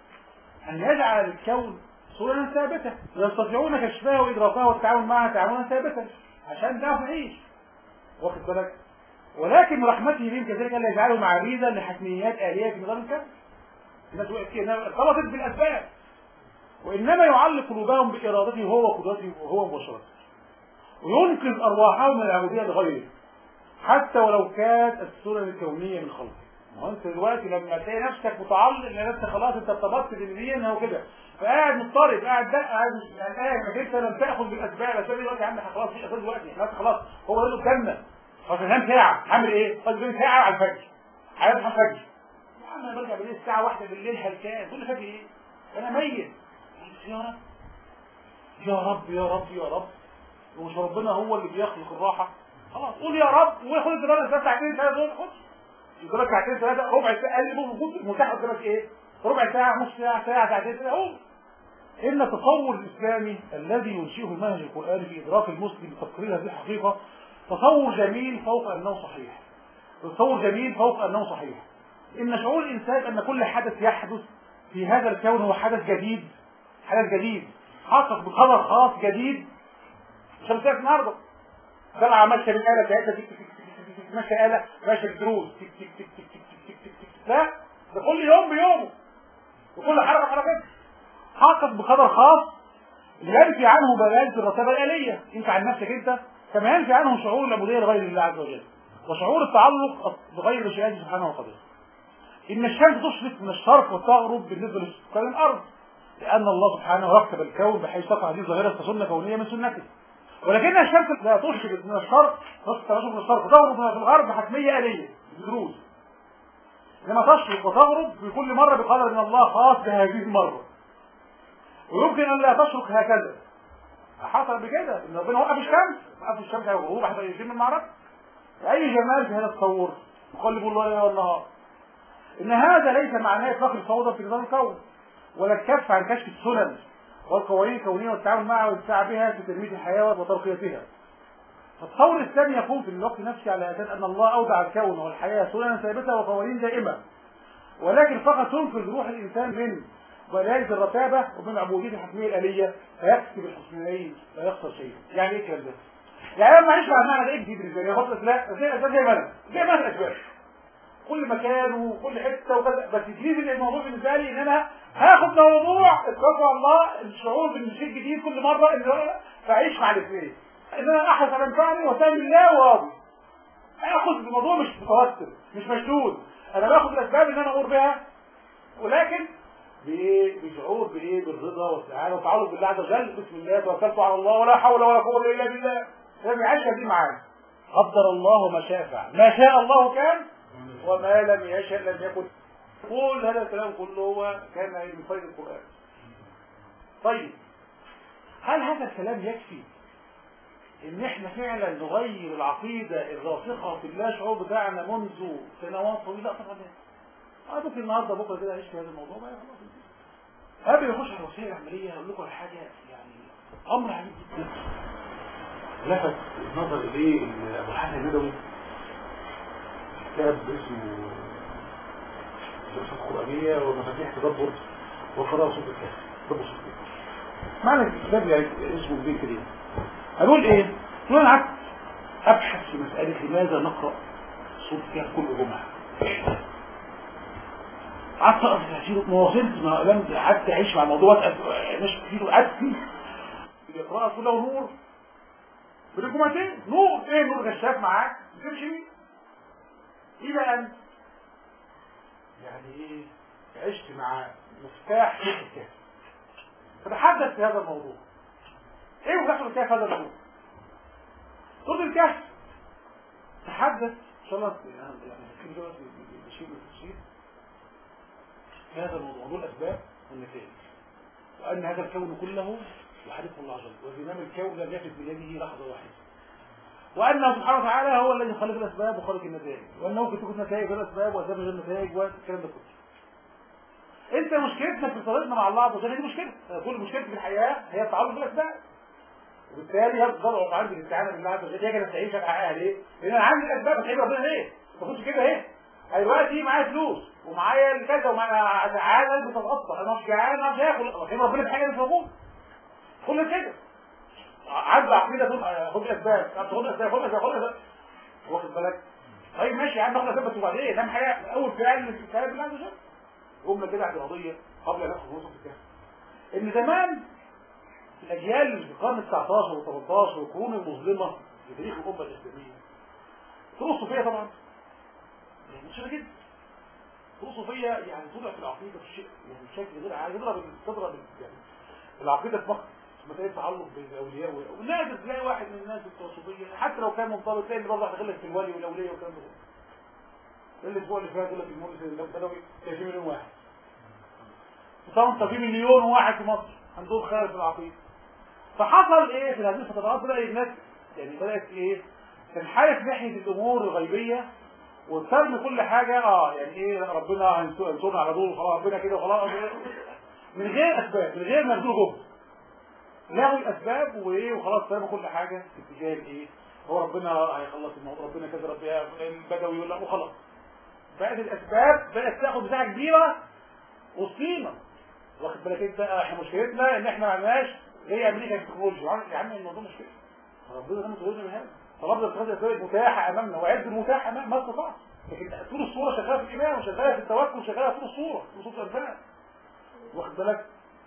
ان يجعل الكون صورة ثابتة يستطيعون كشفها وإدراكها والتعامل معها تعاملا ثابتا عشان تعرف تعيش واخد بالك ولكن من رحمته بهم كذلك ألا يجعلهم عبيدا لحتميات آلية في نظام الكون الناس وقت كده ارتبطت بالأسباب وإنما يعلق قلوبهم بإرادته هو وقدرته وهو مباشرة وينقذ أرواحهم من العبودية لغيره حتى ولو كانت السنن الكونية من خلقه ما هو انت دلوقتي لما تلاقي نفسك متعلق ان انت خلاص انت ارتبطت بالدين هو كده فقاعد مضطرب قاعد ده قاعد مش يعني قاعد انك انت لم تاخذ بالاسباب الاسباب دلوقتي يا عم خلاص مش اسباب دلوقتي احنا خلاص هو ده قدامنا خلاص هنام ساعه هعمل ايه؟ خلاص بين ساعه على الفجر هيصحى الفجر يا عم انا برجع بالليل الساعه 1 بالليل هلكان تقول لي فاكر ايه؟ انا ميت يا رب يا رب يا رب يا رب ومش ربنا هو اللي بيخلق الراحه خلاص قول يا رب وخد الدرجه ساعتين ثلاثه دول خد قدامك ساعتين ثلاثة ربع ساعة قال لي المفروض متاح قدامك ايه؟ ربع ساعة نص ساعة ساعة ساعتين ثلاثة قوم إن التصور الإسلامي الذي ينشئه المنهج القرآني في إدراك المسلم بتقرير هذه الحقيقة تصور جميل فوق أنه صحيح تصور جميل فوق أنه صحيح إن شعور الإنسان أن كل حدث يحدث في هذا الكون هو حدث جديد حدث جديد حقق بخبر خاص جديد شمسية النهارده طلع ماشية بالآلة بتاعتها ماشي آلة ماشي بدروس تك تك تك تك تك تك تك تك لا ده كل يوم بيومه وكل حركة حركة حقق بقدر خاص ينفي عنه بلاجة الرتابة الآلية ينفي عن نفسك انت كما ينفي عنه شعور العبودية لغير الله عز وجل وشعور التعلق بغير شيئات سبحانه وتعالى إن الشمس تشرق من الشرق وتغرب بالنسبة لسكان الأرض لأن الله سبحانه ركب الكون بحيث تقع هذه الظاهرة كسنة كونية من سنته ولكن الشمس لا تشرق من الشرق تشرق من الشرق وتغرب من الغرب حتمية آلية بدروس لما تشرق وتغرب في كل مرة بقدر من الله خاص بهذه المرة ويمكن أن لا تشرق هكذا حصل بكده ان ربنا وقف الشمس وقف الشمس على الغروب حتى يتم المعركة أي جمال في هذا التصور يقلب الله الليل والنهار إن هذا ليس معناه إطلاق الفوضى في نظام الكون ولا الكف عن كشف السنن والقوانين الكونية والتعامل معها والسعي بها في تنمية الحياة وترقيتها. فالتصور الثاني يقوم في الوقت نفسه على أساس أن الله أودع الكون والحياة سننا ثابتة وقوانين دائمة. ولكن فقط تنقذ روح الإنسان من بلايز الرتابة ومن عبودية الحكمية الآلية فيكسب الحسنيين لا يخسر شيئا. يعني إيه الكلام ده؟ يعني لما نشرح المعنى ده إيه جديد بالنسبة لي؟ يا لا زي الأسباب زي ما أنا زي ما أنا الأسباب. كل مكان وكل حته وكذا بس جديد الموضوع بالنسبه لي ان انا هاخد موضوع اتقوا الله الشعور بالشيء الجديد كل مره ان انا بعيش مع الاثنين ان انا احرص على انفعني واسلم الله وراضي اخد الموضوع مش متوتر مش مشدود انا باخد الاسباب اللي انا امر بها ولكن بايه بشعور بايه بالرضا والسعاده والتعلق بالله عز وجل بسم الله توكلت على الله ولا حول ولا قوه الا بالله لازم يعيش دي معايا قدر الله ما شاء فعل ما شاء الله كان وما لم يشأ لم يكن كل هذا الكلام كله هو كان من فيض القرآن طيب هل هذا الكلام يكفي ان احنا فعلا نغير العقيدة الراسخة في الله شعور بتاعنا منذ سنوات طويلة لا طبعا لا ممكن النهارده بكره كده اعيش في هذا الموضوع بقى خلاص قبل ما نخش على الوصيه العمليه اقول لكم على حاجه يعني امر عجيب جدا لفت النظر اليه ابو الحسن الندوي كتاب اسمه دراسات قرآنية ومفاتيح تدبر وقراءة صوت الكهف تدبر صوت الكهف معنى الكتاب يعني اسمه جديد كده هنقول ايه؟ نقول انا قعدت ابحث في مسألة لماذا نقرأ صوت الكهف كل جمعة قعدت اقرا في تفسيره ما وصلت ما لم قعدت اعيش مع الموضوع مش فيه قعدت فيه القراءة كلها نور بالجمعتين نور ايه نور غشاف معاك بتمشي بيه إلى أن يعني إيه عشت مع مفتاح صوت الكهف فتحدث في هذا الموضوع إيه مفتاح صوت الكهف هذا الموضوع صوت الكهف تحدث إن شاء الله يعني كل دلوقتي بشيء من التفسير في هذا الموضوع دول الأسباب والنتائج وأن هذا الكون كله يحدثه الله عز وجل وزمام الكون لم يفت بيده لحظة واحدة وأنه سبحانه وتعالى هو الذي خلق الأسباب وخلق النتائج وأنه في توجد نتائج غير الأسباب وأسباب غير النتائج والكلام ده كله انت مشكلتنا في صلاتنا مع الله عز وجل دي مشكله كل مشكلتي في الحياه هي التعلق بالاسباب وبالتالي هتضل عندي الاستعانه بالله عز وجل يجب استعين عشان احققها ليه؟ لان انا عندي الاسباب بتعين ربنا ليه؟ ما تاخدش كده اهي انا دلوقتي معايا فلوس ومعايا كذا ومعايا عايز البس اتغطى انا مش جعان انا مش هاكل رحيم ربنا في حاجه مش موجوده كل كده عايز عقيده تقول خد الاسباب خد الاسباب خد الاسباب خد الاسباب واخد بالك طيب ماشي يا عم ناخد اسباب بس وبعدين اهم حاجه اول فعل من الكلام بالله عز وجل جمله كده اعتراضيه قبل ان ندخل في وسط الكلام ان زمان الاجيال في القرن ال 19 وال 18 والقرون المظلمه في تاريخ الامه الاسلاميه الطرق الصوفيه طبعا يعني مشهوره جدا الطرق الصوفيه يعني طلع في العقيده بشيء يعني بشكل غير عادي تضرب تضرب يعني العقيده في مصر مسائل التعلق بالاولياء ونادر تلاقي واحد من الناس بتوع الصوفيه حتى لو كان منضبط تلاقي برضه هتغلب في الولي والاولياء والكلام ده الاسبوع اللي فات يقول لك المولد البدوي 30 مليون واحد طبعا في مليون واحد في مصر عندهم خالف في العقيده فحصل ايه في هذه الفترات بدأ الناس يعني بدأت ايه تنحرف ناحية الامور الغيبية وترمي كل حاجة اه يعني ايه ربنا هينصرنا على دول وخلاص ربنا كده وخلاص من غير اسباب من غير ما يبذلوا جهد لغوا الاسباب وايه وخلاص ترموا كل حاجة في اتجاه الايه هو ربنا هيخلص الموضوع ربنا كذا ربنا البدوي يقول لك وخلاص بقت الاسباب بقت تاخد مساحة كبيرة وسطينا واخد بالك انت احنا مشكلتنا ان احنا ما عندناش زي امريكا في التكنولوجيا يا عم الموضوع مش كده ربنا لم يتوجه من هذا طلبنا الخزنه الاسرائيليه متاحه امامنا وعد المتاح امام ما استطاع لكن طول الصوره شغاله في الايمان وشغاله في التوكل وشغاله طول الصوره نصوص الانفاق واخد بالك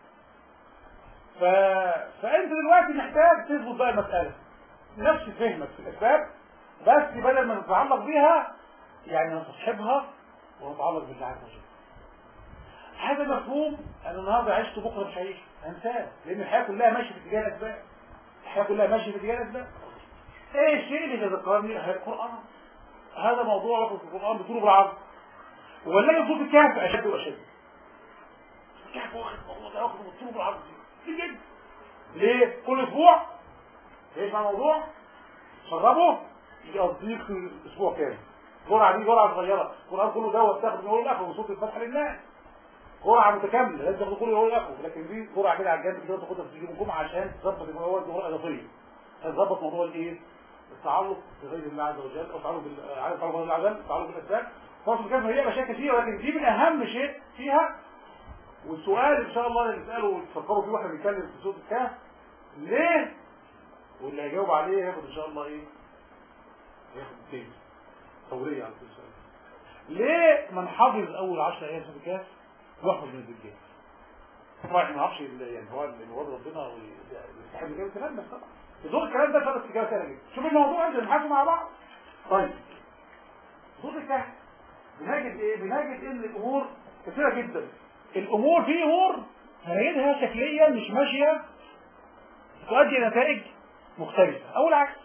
ف... فانت دلوقتي محتاج تظبط بقى المساله نفس فهمك في الاسباب بس بدل ما نتعلق بيها يعني نصحبها ونتعلق بالله عز وجل هذا مفهوم انا النهارده عشت بكره مش هعيش هنساه لان الحياه كلها ماشيه في اتجاه الاسباب الحياه كلها ماشيه في اتجاه الاسباب ايه الشيء اللي ذكرني هي القران هذا موضوع واخد في القران بطول بالعرض ولا بطول الكهف اشد واشد الكهف واخد الموضوع ده واخد بطول بالعرض كتير جدا ليه كل اسبوع ايش مع الموضوع شربه يقضيك في اسبوع كامل جرعه دي جرعه صغيره القران كله دوت تاخد من اول لاخر وصوت الفتح للناس جرعه متكامله لازم تاخد كل يوم ياخد لكن دي جرعه كده على الجنب كده تاخدها في يوم الجمعه عشان تظبط الموضوع الجرعه الاضافيه تظبط موضوع الايه التعلق بغير الله عز وجل او تعلق بال عارف تعلق بالله عز وجل تعلق بالاسباب فاصل كان هي مشاكل فيها ولكن دي من اهم شيء فيها والسؤال ان شاء الله اللي نساله وتفكروا فيه واحنا بنتكلم في صوت الكهف ليه واللي هيجاوب عليه ياخد ان شاء الله ايه ياخد تاني ثوريه على كل سؤال ليه من حافظ اول 10 ايام صوت الكهف واحد من الرجال طبعا احنا ما نعرفش يعني هو الواد ربنا يستحب كده الكلام بس طبعا دور الكلام ده فرق استجابه سهله جدا شوف الموضوع انت نحاسب مع بعض طيب دور الكهف بنجد ايه بنجد ان الامور كثيره جدا الامور في امور هنجدها شكليا مش ماشيه تؤدي نتائج مختلفه او العكس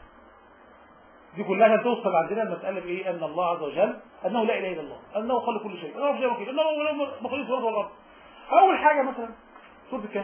دي كلها عشان توصل عندنا المسألة بإيه؟ أن الله عز وجل أنه لا إله إلا الله، أنه خلق كل شيء، أنه في وكيل، أنه مخلوق السماوات والأرض. أول حاجة مثلا سورة الكهف.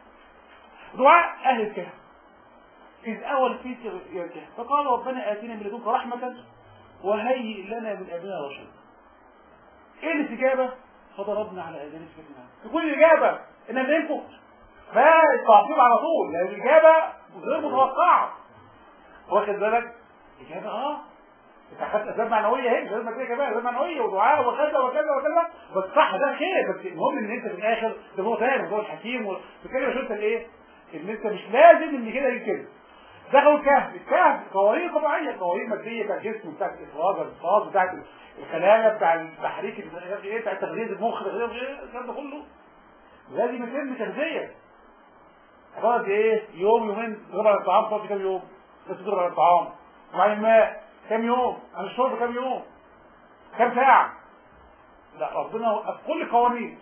دعاء أهل الكهف. إذ أوى الفيل إلى الكهف، فقال ربنا آتنا من لدنك رحمة وهيئ لنا من أمرنا رشدا. إيه الاستجابة؟ فضربنا على آذان سكتنا. تكون الإجابة إن ننفق. فالتعقيب على طول، لأن الإجابة غير متوقعة. واخد بالك؟ إجابة آه انت اخدت اسباب معنويه اهي مش لازم كده كمان اسباب معنويه ودعاء وكذا وكذا وكذا بس صح ده خير بس المهم ان انت في الاخر تبقى فاهم هو الحكيم وتتكلم شو انت الايه ان انت مش لازم ان كده يجي كده دخلوا الكهف الكهف قوانين طبيعيه قوانين ماديه بتاع الجسم بتاعت الاخراج الانقاذ بتاعت الخلايا بتاع التحريك ايه بتاع تغذيه المخ تغذيه الكلام ده كله لازم يتم تغذيه خلاص ايه يوم يومين ربع الطعام فاضي كام يوم بس ربع الطعام وبعدين الماء كم يوم عن الشرب كم يوم كم ساعة لا ربنا وقف كل قوانين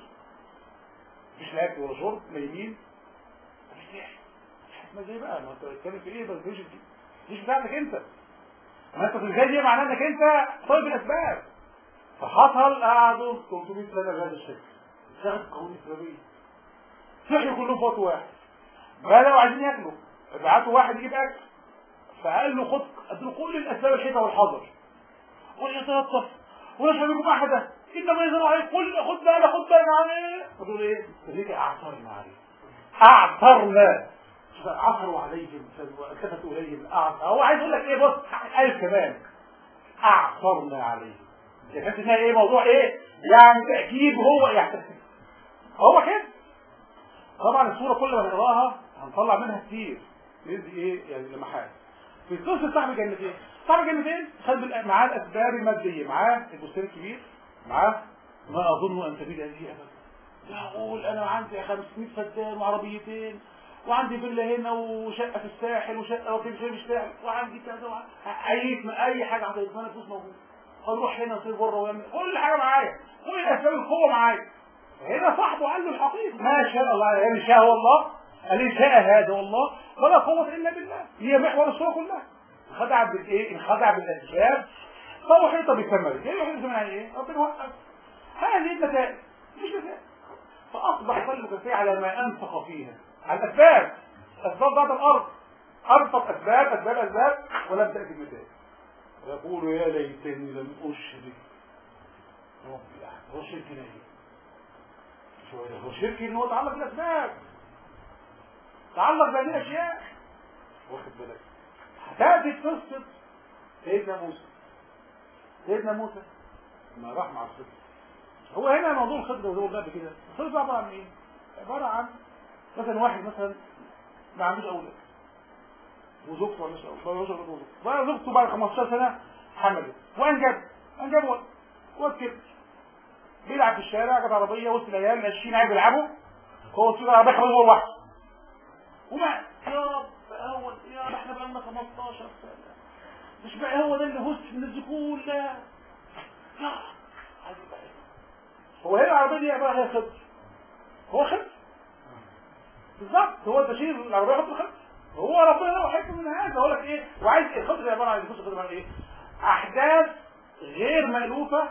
مش لا اكل ولا شرب لا يمين مش ما زي بقى ما انت بتتكلم في ايه بس مش مش بتاعتك انت ما انت في الجاي دي معناه انك انت طيب الاسباب فحصل قعدوا 300 سنه بهذا الشكل اشتغلت القوانين الاسلاميه صحيوا كلهم في وقت واحد بدأوا عايزين ياكلوا ابعتوا واحد يجيب اكل فقال له خد ادوا كل الاسباب الشتاء والحظر ويتلطف ويشرب منكم احدا انما يزن عليك قل خد بالك خد بالك عليه فتقول ايه؟ تقول اعثرنا عليه اعثرنا عثروا عليهم والتفتوا اليهم الاعثر هو عايز يقول لك ايه بص قال كمان اعثرنا عليهم تحس انها ايه موضوع ايه؟ يعني تاكيد هو يعني هو كده طبعا الصوره كل ما نقراها هنطلع منها كتير ندي ايه يعني لمحات في قصه صاحب الجنتين صاحب الجنتين خد معاه الاسباب الماديه معاه البستان الكبير معاه ما اظن ان تبيد هذه ابدا يقول انا عندي 500 فدان وعربيتين وعندي فيلا هنا وشقه في الساحل وشقه وفي في الساحل وعندي كذا اي اي حاجه عندي انا فلوس موجوده هنروح هنا نصير بره ويعمل كل حاجه معايا كل الاسباب القوه معايا هنا صاحبه قال له الحقيقه ما شاء الله يعني شاء الله قال ان شاء هذا والله ولا قوه الا بالله هي محور الصوره كلها انخدع بالايه انخدع بالاسباب فهو حيطه بثمره ايه يحيط يعني ايه ربنا وقف هذه النتائج مش نتائج فاصبح قلبك فيه على ما انفق فيها على الاسباب اسباب بعد الارض انفق اسباب اسباب اسباب ولم تاتي النتائج ويقول يا ليتني لم اشرك ربي احد هو الشرك هنا ايه شويه هو الشرك ان هو يتعلق بالاسباب تعلق بهذه الاشياء واخد بالك هتاتي قصه سيدنا موسى سيدنا موسى ما راح مع الخضر هو هنا موضوع الخضر وزي ما قلنا كده الخضر عباره عن ايه؟ عباره عن مثلا واحد مثلا ما عندوش اولاد وزوجته ولا شيء وزوجته بعد 15 سنه حملت وانجب انجب ولد ولد كبر بيلعب في الشارع جت عربيه وسط العيال 20 عيل بيلعبوا هو وسط العربيه خلاص هو لوحده ومات يا رب اول يا رب احنا بقى لنا 15 سنه مش بقى هو ده اللي هس من الذكور لا لا هو هي العربيه دي بقى هي خبز هو خبز بالظبط هو البشير العربيه يحط الخبز هو ربنا له حكم من هذا اقول لك ايه وعايز الخبز عباره عن الخبز عباره عن ايه احداث غير مألوفة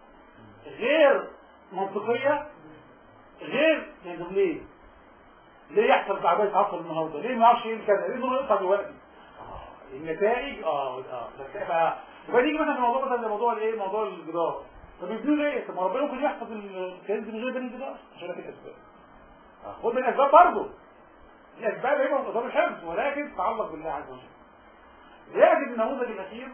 غير منطقية غير يعني ليه ليه يحصل تعبان عصر النهارده ليه ما يعرفش ايه كذا ليه دول يقطع دلوقتي النتائج اه اه بقى يبقى نيجي مثلا في موضوع مثلا زي موضوع الايه موضوع الجدار طب يبنوا ليه طب ما ربنا ممكن يحفظ الكنز من غير بني الجدار عشان لك الاسباب خد من الاسباب برضه الاسباب هي من اسباب الحفظ ولكن تتعلق بالله عز وجل لكن النموذج الاخير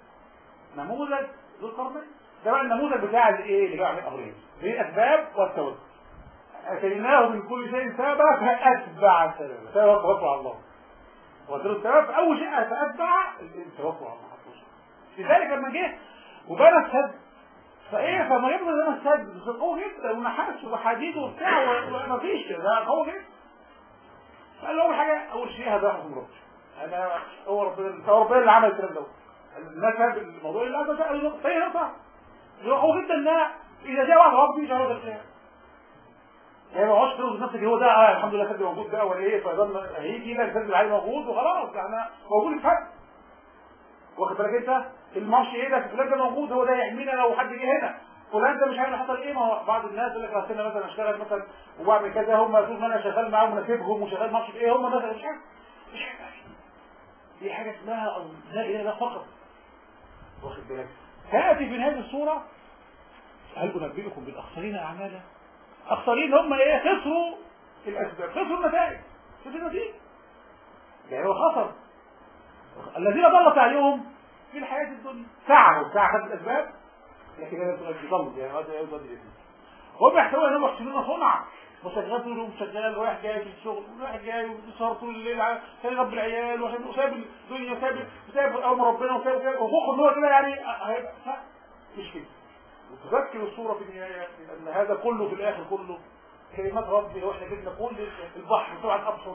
نموذج ذو القرنين ده بقى النموذج بتاع الايه اللي جاي من الامرين الاسباب والتوكل اتيناه من كل شيء سببا فاتبع سببا توكل على الله وقدر السبب اول شيء فاتبع التوكل على الله لذلك لما جه وبنى السد فايه فما يبنى لنا السد بس قوي جدا ونحاس وحديد وبتاع ومفيش ده قوي جدا قال له اول حاجه اول شيء هذا حكم ربنا انا هو ربنا هو ربنا اللي عمل الكلام ده الناس هذا الموضوع اللي هذا قال له فين ينفع هو جدا لا اذا جاء واحد ربي مش هيقدر يتكلم يعني ما هوش تقول نفسك هو ده آه الحمد لله سد موجود ده ولا ايه فيضل هيجي لك سد العالي موجود وخلاص احنا موجود الفرق واخد بالك انت المارش ايه ده فلان ده موجود هو ده يحمينا لو حد جه هنا فلان ده مش عارف حصل ايه ما هو بعض الناس يقول لك انا مثلا اشتغل مثلا وبعمل كذا هم طول ما انا شغال معاهم مناسبهم وشغال مارش ايه هم مثلا مش عارف مش عارف دي حاجه اسمها لا اله الا فقط واخد بالك تاتي في هذه الصوره هل انبئكم بالاخسرين اعمالا اخسرين هم ايه خسروا الاسباب خسروا النتائج خسروا النتيجه يعني هو خسر الذين ضل سعيهم في الحياه الدنيا سعوا سعى خد الاسباب لكن هي بتضل يعني هذا يضل هم يحتوي انهم يحسنون صنعا وشغال طول اليوم شغال رايح جاي في الشغل رايح جاي وسهر طول الليل كان يربي العيال وسايب الدنيا وسايب وسايب امر ربنا وسايب وسايب وفوق ان هو كده يعني هيبقى مش كده وتذكر الصورة في النهاية أن هذا كله في الآخر كله كلمات ربي لو احنا جبنا كل البحر طبعا أبصر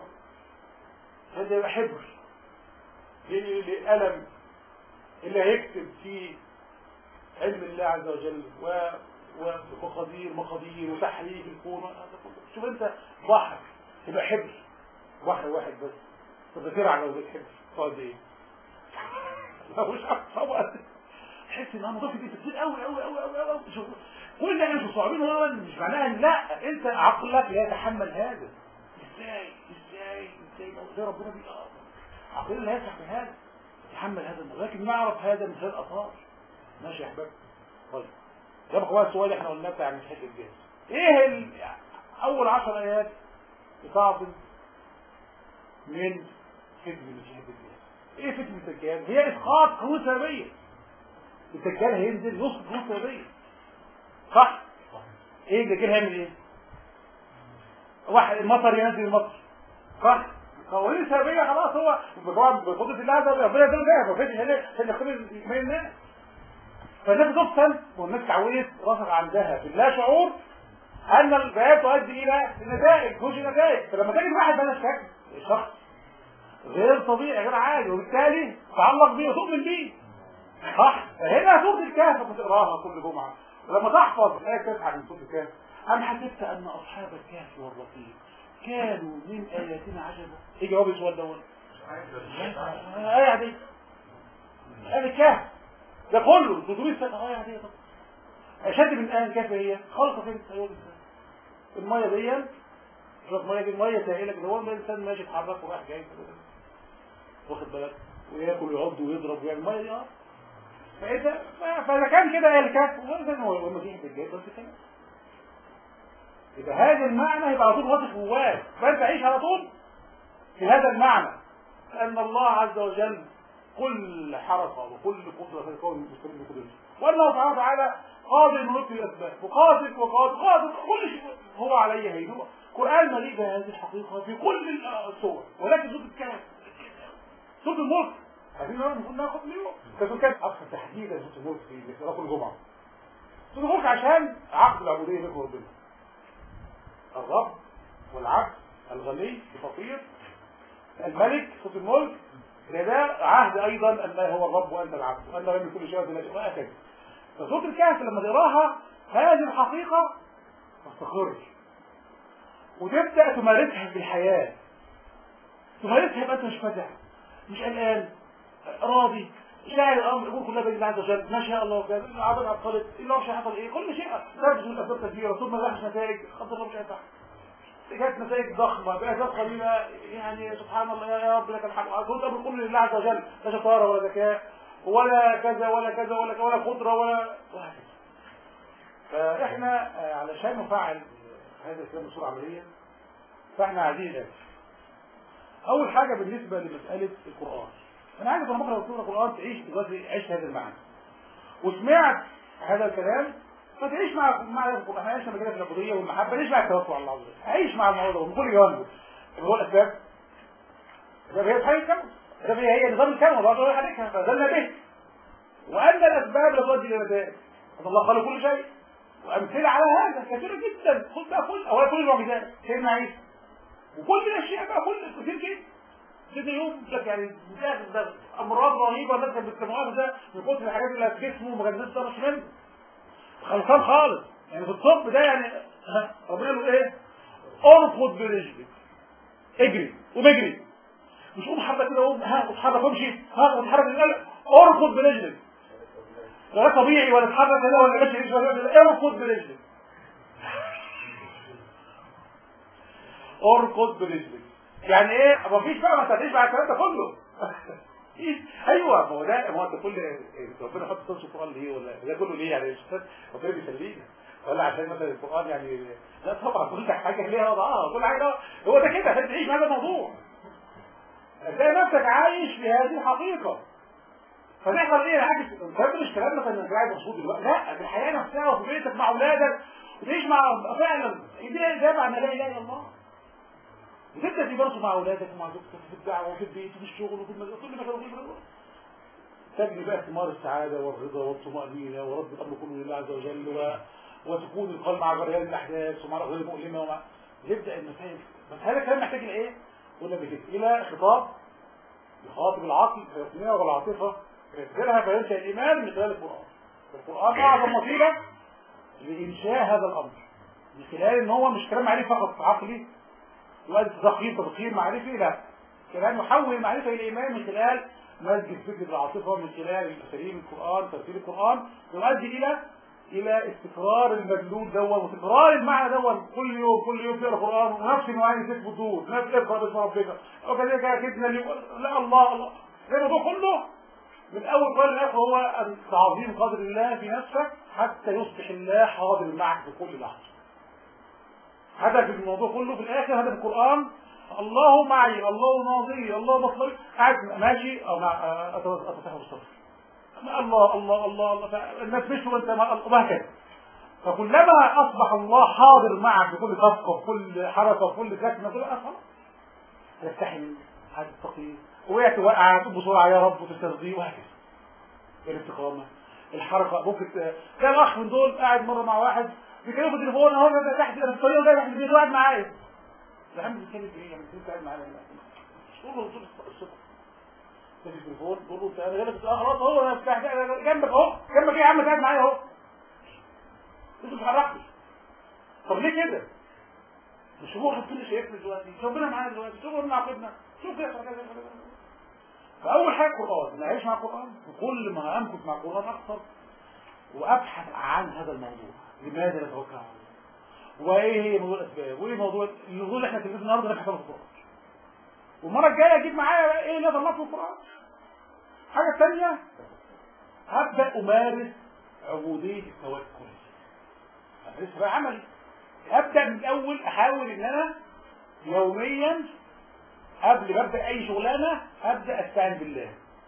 هذا يبقى حبر للألم اللي هيكتب في علم الله عز وجل و ومقادير مقادير وتحريك الكون شوف انت بحر يبقى حبر بحر واحد بس تذكرها لو بتحب تقعد ايه؟ مش عارف تحس ان انا مضاف دي كتير قوي قوي قوي قوي قوي كل ده مش صعبين ولا مش معناها لا انت عقلك لا يتحمل هذا ازاي ازاي ازاي ازاي ربنا بي عقلنا لا يسمح بهذا يتحمل هذا الموضوع لكن نعرف هذا من خلال الاثار ماشي يا احباب طيب يبقى بقى السؤال احنا قلناه بتاع مسيحيه الجهاز ايه ال... اول عشر ايات بتعطي من فتنه مسيحيه الجهاز ايه فتنه الدجال هي اسقاط قانون سببيه الدجال هينزل يسقط قانون سببيه صح ايه الدجال هيعمل ايه واحد المطر ينزل المطر صح قوانين سببيه خلاص هو طبعا بقدره الله عز وجل ربنا يديله ده ففتح هنا عشان يختبر بين الناس فالناس تفصل والناس اتعودت راسخ عندها في اللا شعور ان البيان تؤدي الى النتائج جزء نتائج فلما تجد واحد بهذا الشكل شخص غير طبيعي غير عادي وبالتالي تعلق بيه وتؤمن بيه صح فهنا سوره الكهف بتقراها كل جمعه ولما تحفظ الايه تسعه من سوره الكهف ام حسبت ان اصحاب الكهف والرقيم كانوا من اياتنا عجبا ايه جواب السؤال ده ايه عاديه ايه الكهف ده كله 300 سنه ايه عاديه طبعا اشد من ايه الكهف هي خلق في الحيوان الميه دي شوف ميه دي الميه سائله كده هو الانسان ماشي يتحرك ورايح جاي كده واخد بالك وياكل ويعض ويضرب ويعمل ميه دي اه فاذا فاذا كان كده ايه الكهف هو المسيح الدجال بس كده يبقى هذا المعنى يبقى على طول واضح جواك فانت عيش على طول في هذا المعنى ان الله عز وجل كل حركه وكل قدره في الكون المسلمين بقدرته وانه سبحانه وتعالى قادر الملوك الاسباب وقادر وقادر قادر كل شيء هو عليه هين القران مليء بهذه الحقيقه في كل الصور ولكن صوت الكلام صوت الملك عايزين نقول المفروض ناخد منه فصوت كان اكثر تحديدا صوت الملك في صلاه الجمعه صوت الملك عشان عقد العبوديه بين ربنا الرب والعبد الغني الفقير الملك صوت الملك ده عهد ايضا ان هو الرب وانت العبد وان لم كل شيء ذلك وهكذا فصوت الكهف لما تقراها هذه الحقيقه تستقر وتبدا تمارسها في الحياه تمارسها يبقى انت مش فزع مش قلقان راضي شاعر الامر يقول كلها باذن الله عز وجل ما شاء الله وكذا العبد عطلت الا مش حصل ايه كل شيء سبب من اسباب كثيره ثم ما راحش نتائج قدر الله مش هينفع جت نتائج ضخمه بأسباب قليله يعني سبحان الله يا رب لك الحمد كنت امر كل لله عز وجل لا شطاره ولا ذكاء ولا كذا ولا كذا ولا كذا ولا قدره ولا وهكذا فاحنا علشان نفعل هذا الكلام بصوره عمليه فاحنا عايزين ايه اول حاجه بالنسبه لمساله القران انا عايزك لما اقرا سوره القران تعيش دلوقتي عيش هذا المعنى وسمعت هذا الكلام فتعيش مع مع القران احنا عشنا كده في العبوديه والمحبه نعيش مع التوكل على الله عز وجل عيش مع الموضوع ده من كل جوانبه هو الاسباب الاسباب هي الحياه الكون الاسباب هي هي نظام الكون الله هو يحركها فزلنا به وان الاسباب لا تؤدي الى نتائج ان الله خلق كل شيء وامثله على هذا كثيره جدا خد بقى كل اولا كل المعجزات سيدنا عيسى وكل الاشياء بقى كل كتير كده كده يوم يعني ده امراض رهيبه الناس كانت بتسمعوها ده من كتر الحاجات اللي في جسمه ما كانش مش منه خلصان خالص يعني في الطب ده يعني ربنا له ايه ارفض برجلك اجري وبجري مش قوم حبه كده قوم ها اتحرك وامشي ها اتحرك ارفض برجلك لا طبيعي ولا اتحرك هنا ولا ماشي ارفض برجلك اركض برجلك يعني ايه ما فيش بقى ما تعيش مع الكلام ده كله ايوه ما هو ده ما هو كل ربنا حط صوت القران ليه ولا ده كله ليه يعني مش ربنا بيسلينا ولا عشان مثلا القران يعني لا طبعا كل حاجه ليها وضعها كل حاجه هو ده كده عشان تعيش هذا الموضوع هتلاقي نفسك عايش في هذه الحقيقه فتحصل ايه عكس الكلام مش كلام مثلا انك قاعد مبسوط دلوقتي لا في الحياه نفسها وفي بيتك مع اولادك وتعيش مع فعلا دي اجابه عن لا اله الا الله وتبدا دي برضه مع اولادك ومع زوجتك في الدعوه وفي البيت وفي الشغل وفي المدرسه كل مكان وكل مكان تجني بقى ثمار السعاده والرضا والطمانينه ورد الامر كله لله عز وجل و... وسكون القلب مع جريان الاحداث ومع الاغراض المؤلمه ومع يبدا المسائل بس هذا الكلام محتاج لايه؟ قلنا بكده الى خطاب يخاطب العقل فيقنعه والعاطفه فيذكرها فينشا الايمان من خلال القران القران اعظم وسيله لانشاء هذا الامر من خلال ان هو مش كلام عليه فقط عقلي يؤدي تدقيق تدقيق معرفي لا كمان يحول المعرفه الى ايمان من خلال مسجد فكره العاطفه من خلال تفسير القران تفسير القران يؤدي الى الى استقرار المدلول دون وتكرار المعنى دون كل يوم كل يوم تقرا قران ونفس المعاني تثبت الدور نفس اقرا باسم ربك وكذلك اكدنا اليوم لا الله الله الموضوع كله من اول قول الاخر هو ان تعظيم قدر الله في نفسك حتى يصبح الله حاضر معك في كل لحظه هدف الموضوع كله في الاخر هدف القران الله معي الله ناظري الله مطلبي قاعد ماشي او مع اتفتح بالصدر الله الله الله الله الناس مشوا وانت وهكذا فكلما اصبح الله حاضر معك في كل صفقه في كل حركه في كل سكنه كل خلاص هتستحي منه هتستقيم وقعت وقع هتقوم بسرعه يا رب وتسترضيه وهكذا الاستقامه الحركه ممكن كان اخ من دول قاعد مره مع واحد بيكلمه في التليفون اهو انا تحت انا في الطريق وجاي تحت البيت قاعد معايا يا عم بتتكلم في ايه يا عم انت قاعد معايا قول له الصبح في التليفون تقول له انت انا جايبك اه خلاص اهو انا تحت جنبك اهو جنبك ايه يا عم قاعد معايا اهو انت اتحركتش طب ليه كده؟ مش هو ربنا شايفنا دلوقتي ربنا معانا دلوقتي شوف ربنا عاقبنا شوف كده فاول حاجه القران ان اعيش مع القران وكل ما امكث مع القران اكثر وابحث عن هذا الموضوع لماذا نتوكل على الله وايه هي موضوع الاسباب وايه موضوع الموضوع اللي احنا في النهارده نبحث عنه في القران والمره الجايه اجيب معايا بقى ايه اللي الله في القران الحاجه الثانيه هبدا امارس عبوديه التوكل لسه بقى عملي ابدا من الاول احاول ان انا يوميا قبل ما ابدا اي شغلانه ابدا استعين بالله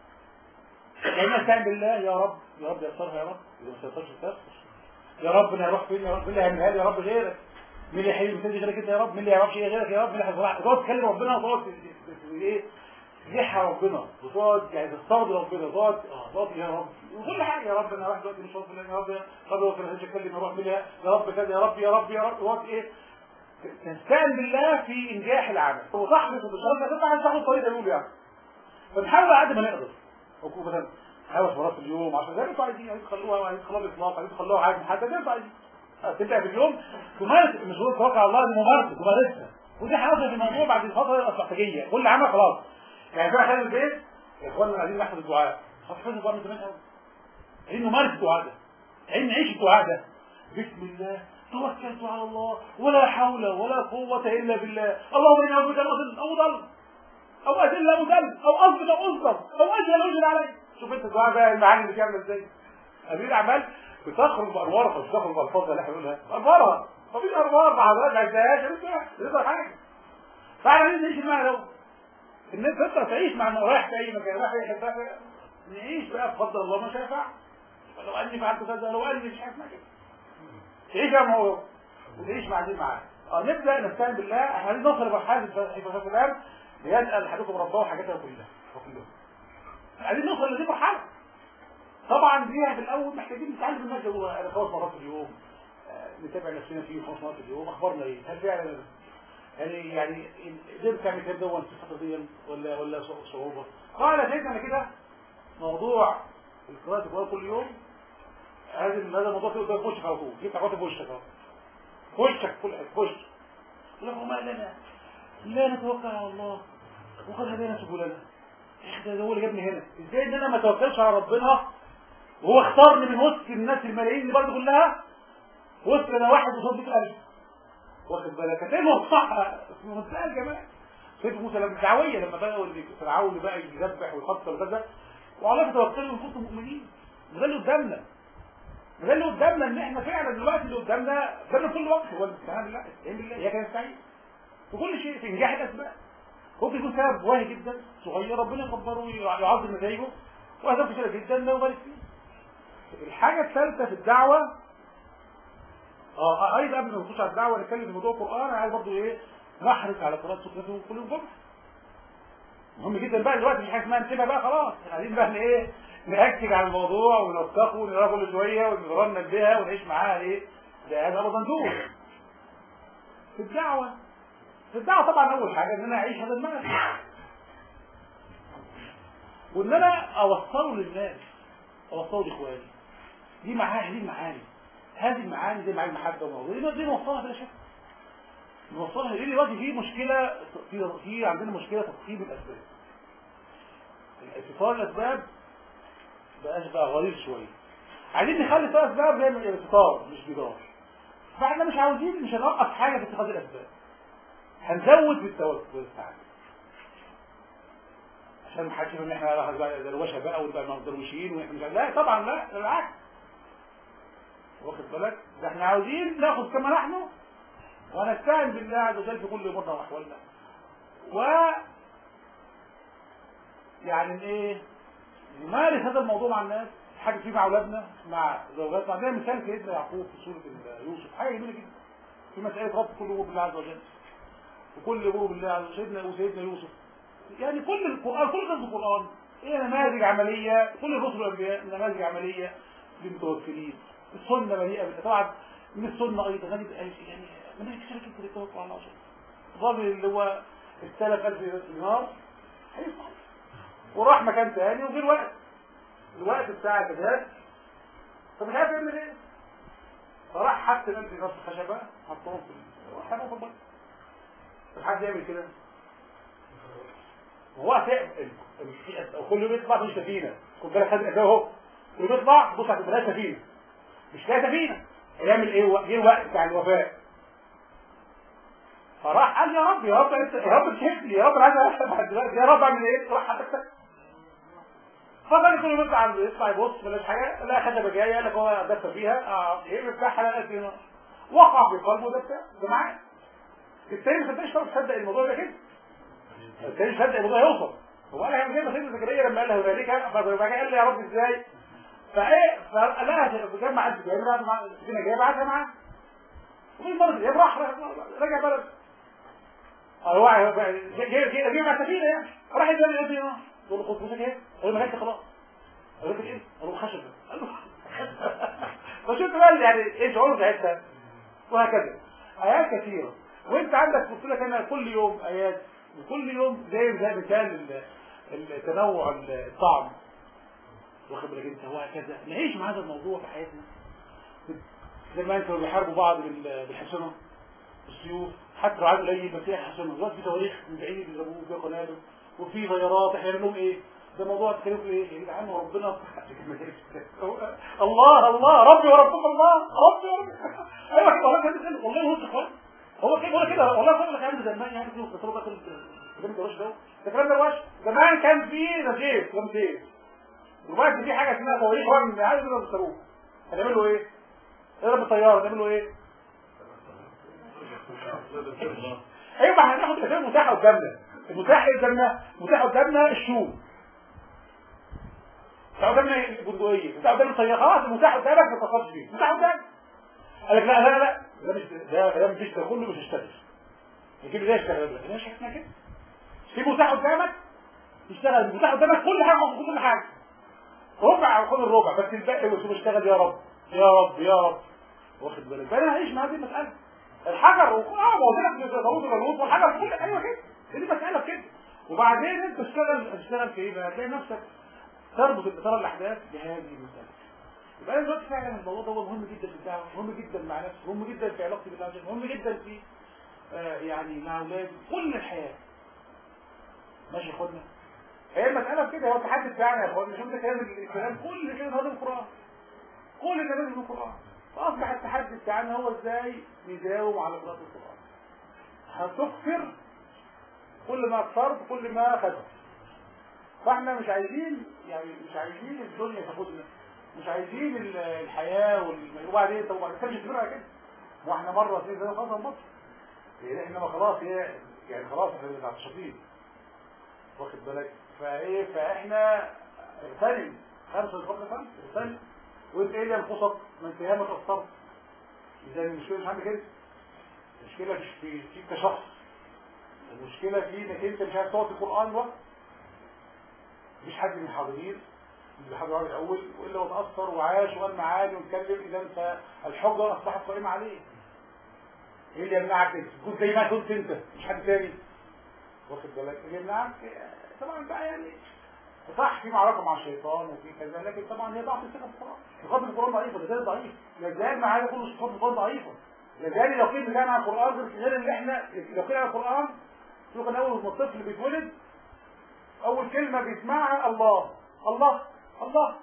يعني استعين بالله يا رب يا رب يسرها يا رب اذا ما تيسرش تيسر يا رب انا هروح فين يا رب مين اللي هيعملها لي يا رب غيرك مين اللي هيحل مثالي غيرك انت يا رب مين اللي هيعرفش ايه غيرك يا رب مين اللي هيصلح تقعد تكلم ربنا وتقعد ايه تزيح ربنا وتقعد يعني تسترضي ربنا تقعد اه تقعد يا رب وكل حاجه يا رب انا واحد دلوقتي مش واصل يا رب قبل وقت ما اتكلم اروح منها يا رب كذا يا رب يا رب يا رب تقعد ايه تستعين بالله في انجاح العمل وصاحبك وبشرك تطلع عن صاحب الطريق يقول يعني فنحاول على قد ما نقدر حكومه مثلا خمس مرات في اليوم عشان زي ما انتوا عايزين عايزين تخلوها عايزين تخلوها باطلاق عايزين تخلوها عادي حتى زي ما انتوا عايزين تبدا في اليوم تمارس مش هو توكل على الله دي ممارسه تمارسها ودي حاجه في الموضوع بعد الفتره الاستراتيجيه كل عمل خلاص يعني في حال البيت يا اخوانا عايزين نحفظ الدعاء حفظ الدعاء من زمان قوي عايزين نمارس الدعاء ده عايزين نعيش الدعاء ده بسم الله توكلت على الله ولا حول ولا قوة إلا بالله اللهم إني أعوذ بك أن أضل أو ضل أو أذل أو ذل أو أصبر أو أصبر أو أجهل أو أجهل علي شوف أنت الدعاء بقى المعاني اللي بتعمل إزاي هذه الأعمال بتخرج بأنوارها مش تخرج بألفاظها اللي احنا بنقولها بأنوارها مفيش أنوار مع حضرتك ما عدتهاش لسه حاجة فاحنا عايزين نعيش المعنى ده ان انت تقدر تعيش مع انه رايح في اي مكان رايح اي حته نعيش بقى بفضل الله ما شاء فعل لو اني فعلت كذا لو اني مش عارف كده تعيش مع الموضوع وتعيش مع دي معاه اه نبدا نستعين بالله احنا عايزين نوصل لمرحله في الكلام ليسال احدكم ربه حاجاتها كلها وكلها عايزين نوصل لدي مرحله طبعا دي في الاول محتاجين نتعلم الناس انا خمس مرات في اليوم نتابع نفسنا فيه خمس مرات في اليوم اخبارنا ايه هل فعلا يعني يعني قدرت تعمل كده دون في الفتره دي ولا ولا صعوبه قال سيدنا انا كده موضوع القراءه القران كل يوم هذا هذا الموضوع كده في وشك على طول جبت عقد في وشك اهو في وشك كل في وشك يقول لك وما لنا لا نتوكل على الله وقد هدينا سبلنا ده هو اللي جابني هنا ازاي ان انا ما اتوكلش على ربنا وهو اختارني من وسط الناس الملايين اللي برضه كلها وسط انا واحد وصوت 100000 واخد بالك هتلاقي صح في منتهى الجمال سيد موسى لما الدعويه لما بقى فرعون بقى يذبح ويقتل وكذا وعلى توكلوا ان كنتم مؤمنين ده اللي قدامنا ده اللي قدامنا ان احنا فعلا دلوقتي اللي قدامنا قدامنا كل وقت هو الاستعانه بالله استعين بالله هي كانت سعيد في كل شيء في انجاح الاسباب ممكن يكون سبب واهي جدا صغير ربنا يكبره ويعظم نتائجه واهداف كثيره جدا لا يبالغ فيه الحاجه الثالثه في الدعوه اه ايضا قبل ما نخش على الدعوه نتكلم في موضوع القران انا عايز برضه ايه نحرص على قراءه سورته كل يوم جمعه مهم جدا بقى دلوقتي مش حاجه اسمها نسيبها بقى خلاص عايزين بقى ايه نأكد على الموضوع ونوثقه ونقراه كل شويه ونتغنى بها ونعيش معاها ايه ده هذا امر مندوب في الدعوه في الدعوه طبعا اول حاجه ان انا اعيش هذا المعنى وان انا اوصله للناس اوصله لاخواني دي معاني دي المعاني هذه المعاني زي معاني المحبه والموضوع دي نوصلها بلا شك نوصلها ليه دلوقتي في مشكله في في عندنا مشكله تقسيم الاسباب اتصال الاسباب بقاش بقى غليظ شويه عايزين نخلي ثلاث اسباب زي الانتصار مش جدار فاحنا مش عاوزين مش هنوقف حاجه في اتخاذ الاسباب هنزود بالتوكل والسعاده عشان ما حدش يفهم ان احنا راح بقى دروشه بقى ونبقى مدروشين واحنا مش عارف- لا طبعا لا بالعكس واخد بالك ده احنا عاوزين ناخد كما نحن ونستعين بالله عز وجل في كل امورنا واحوالنا و يعني ايه نمارس هذا الموضوع مع الناس حاجه فيه مع اولادنا مع زوجاتنا عندنا مثال سيدنا يعقوب في سوره ال- يوسف حاجه جميله جدا في مساله ربط كل امور بالله عز وجل وكل امور بالله عز وجل سيدنا وسيدنا يوسف يعني كل القران كل قصص القران هي نماذج عمليه كل الرسل والانبياء نماذج عمليه للمتوكلين السنه مليئه بال- طبعا من السنه ايضا غني يعني مناهج كثيره جدا للتوكل على الله عز وجل الراجل اللي هو استلف 1000 دينار هيصحى وراح مكان تاني وجه الوقت الوقت بتاع الجهاز فمش عارف يعمل ايه فراح حط نفس نفس الخشبه حطهم في وحطهم في البيت طب حد يعمل كده هو فعل كل يوم يطلع في سفينه خد بالك خد الاداء اهو كل يوم يطلع بص هتبقى سفينه مش لاقي سفينه هيعمل ايه جه الوقت بتاع الوفاه فراح قال يا رب يا رب انت يا رب تشهد لي يا رب انا عايز احسب لحد دلوقتي يا رب اعمل ايه راح حضرتك فضل كل يوم يطلع يطلع يبص ملاش حاجه لا خشبه جايه قال لك هو دفى فيها اه ايه بتاعها لا فيها وقع في قلبه ده بتاع ده معاه التاني ما صدقش طبعا تصدق الموضوع ده كده التاني مش صدق الموضوع يوصل هو قال لها زي ما سيدنا زكريا لما قال له ذلك فبقى قال لي يا رب ازاي فايه فقالها جمع انت جايب بعد ما السفينه جايه بعتها معاه وفي مرض جايب راح رجع بلد هو جاي جاي جاي مع السفينه يعني راح يدل يقول لي تقول له خد فلوسك ايه؟ قال له ما جاتش خلاص قال له ايه؟ قال له خشب قال له فشفت بقى يعني ايه شعوره ساعتها وهكذا ايات كثيره وانت عندك قلت لك انا كل يوم ايات وكل يوم زي زي مثال ال- التنوع الطعم واخد بالك انت وهكذا نعيش مع هذا الموضوع في حياتنا زي ما انتوا بيحاربوا بعض بال- بالحصنه بالسيوف حتى لو عدد قليل بس هي حصنه دلوقتي في تواريخ من بعيد بيضربوه في قنابل وفي غيارات احنا لهم ايه ده موضوع تكلموا في ايه يا جدعان وربنا الله الله ربي وربكم الله ربي وربكم ايوه كده والله كده والله هو اخوان هو كده ولا كده والله فاهم لك عامل زمان يعني كده بس هو كده الكلام ده وش ده ده كلام ده وش زمان كان في نجيب كان في دلوقتي في حاجه اسمها صواريخ هو من عايز يضرب الصاروخ هنعمل له ايه؟ يضرب الطياره هنعمل له ايه؟ ايوه ما احنا هناخد الاسئله المتاحه قدامنا المتاح ايه قدامنا؟ متاح قدامنا الشوم متاح قدامنا البندقيه متاح قدامنا الطياره خلاص المتاح قدامك ما تفكرش فيه متاح قدامك قال لك لا لا لا ده مش ده ده مفيش ده كله مش هيشتغل يجيب لي ده يشتغل ده مش حاجه اسمها كده في متاح قدامك يشتغل متاح قدامك كل حاجه خد كل حاجه ربع خد الربع بس الباقي وتقول اشتغل يا رب يا رب يا رب واخد بالك فانا هعيش مع هذه المساله الحجر اه موجوده في داوود الغلوط والحجر كل ايوه كده دي مساله كده وبعدين انت تشتغل تشتغل في ايه بقى هتلاقي نفسك تربط الاطار الاحداث بهذه المساله يبقى انا دلوقتي فعلا الموضوع ده هو مهم جدا في الدعوه مهم جدا مع نفسي مهم جدا في علاقتي بالله عز وجل مهم جدا في آه يعني مع اولادي كل الحياه ماشي يا اخوانا هي المساله في كده هو التحدي بتاعنا يا اخوانا شوف ده كلام الكلام كل كلام هذا القران كل كلام في القران فاصبح التحدي بتاعنا هو ازاي نداوم على قراءه القران هتكثر كل ما اكثرت كل ما اخذت فاحنا مش عايزين يعني مش عايزين الدنيا تاخدنا مش عايزين ال- الحياه وال- وبعدين طب ما نستنى نستمر كده واحنا مره اثنين ثلاثه خلاص هنبطل يعني احنا ما خلاص هي يعني خلاص احنا متعطشين واخد بالك فايه فاحنا اغتنم خمسه قبل خمسه اغتنم وانت ايه اللي ينقصك؟ ما انت ياما اتأثرت اذا المشكله مش عندك انت المشكله مش في فيك كشخص المشكله في انك انت مش عارف تقعد القران وقت مفيش حد من الحاضرين اللي حضر على الاول والا هو اتاثر وعاش وقال معاني واتكلم اذا انت الحجه اصبحت قائمه عليه ايه اللي يمنعك انت تكون زي ما كنت انت مش حد تاني واخد بالك اللي يمنعك طبعا بقى يعني صح في معركه مع الشيطان وفي كذا لكن طبعا هي ضعف الثقه في القران صفات القران ضعيفه لذلك ضعيف لذلك معانا كل صفات القران ضعيفه لذلك لو كنا بنتكلم عن القران غير غير اللي احنا لو كنا عن القران شوف كان اول ما الطفل بيتولد اول كلمه بيسمعها الله الله الله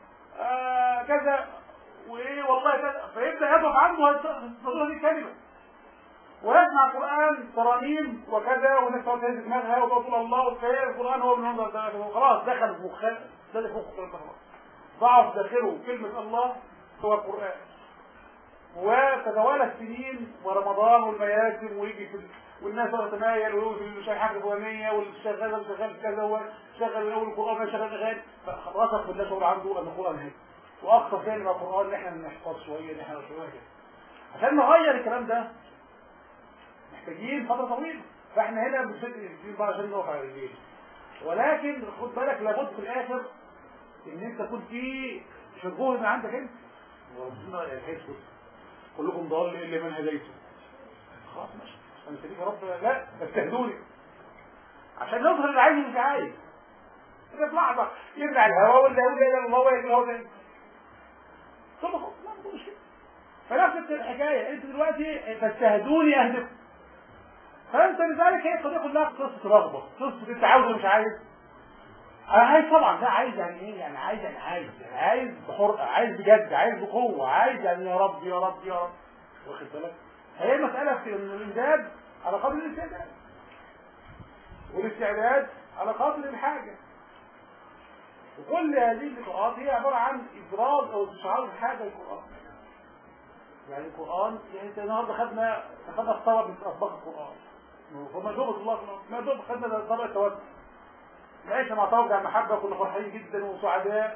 آه كذا وايه والله كذا فيبدا يضغط عنه الصوره دي كلمه ويسمع القرآن ترانيم وكذا والناس تقعد تهز دماغها وتقول تقول الله وكذا القرآن هو من منظر ده خلاص دخل في مخه ده اللي فوق خلاص ضعف داخله كلمة الله هو القرآن وتتوالى السنين ورمضان والمياسم ويجي في والناس تتمايل ويقول في مش حاجه فلانيه والشغال شغال كذا وشغل يقول القران شغال اغاني رسخ بالله شغل عنده ان القران هيك واقصى كلمه القران ان احنا نحفظ شويه ان احنا شويه كده عشان نغير الكلام ده محتاجين فتره طويله فاحنا هنا بنشد بقى عشان نقف على رجلينا ولكن خد بالك لابد في الاخر ان انت تكون في شجوه من عندك انت وربنا يهديكم كلكم ضال الا من هديته خلاص ماشي انت ليك يا رب لا استهدوني عشان نظهر اللي عايز مش عايز كده في لحظه يرجع الهواء ولا يقول لا الله ويجي الهواء تاني ثم خلاص ما بدوش كده فنفس الحكايه انت دلوقتي فاستهدوني اهدكم فانت لذلك هي القضيه كلها قصه رغبه قصه انت عاوز ولا مش عايز انا عايز طبعا ده عايز يعني ايه يعني عايز يعني عايز يعني عايز بحرقه عايز بجد عايز بقوه عايز يعني يا رب يا رب يا رب واخد بالك هي المساله في ان الامداد على قدر الاستعداد والاستعداد على قدر الحاجه وكل هذه اللقاءات هي عباره عن ابراز او استشعار الحاجه للقران يعني القران يعني انت النهارده خدنا خدنا الطلب من اطباق القران ومجوبة الله ما دوب خدنا طبق التوسل نعيش مع توجع المحبة كنا فرحانين جدا وسعداء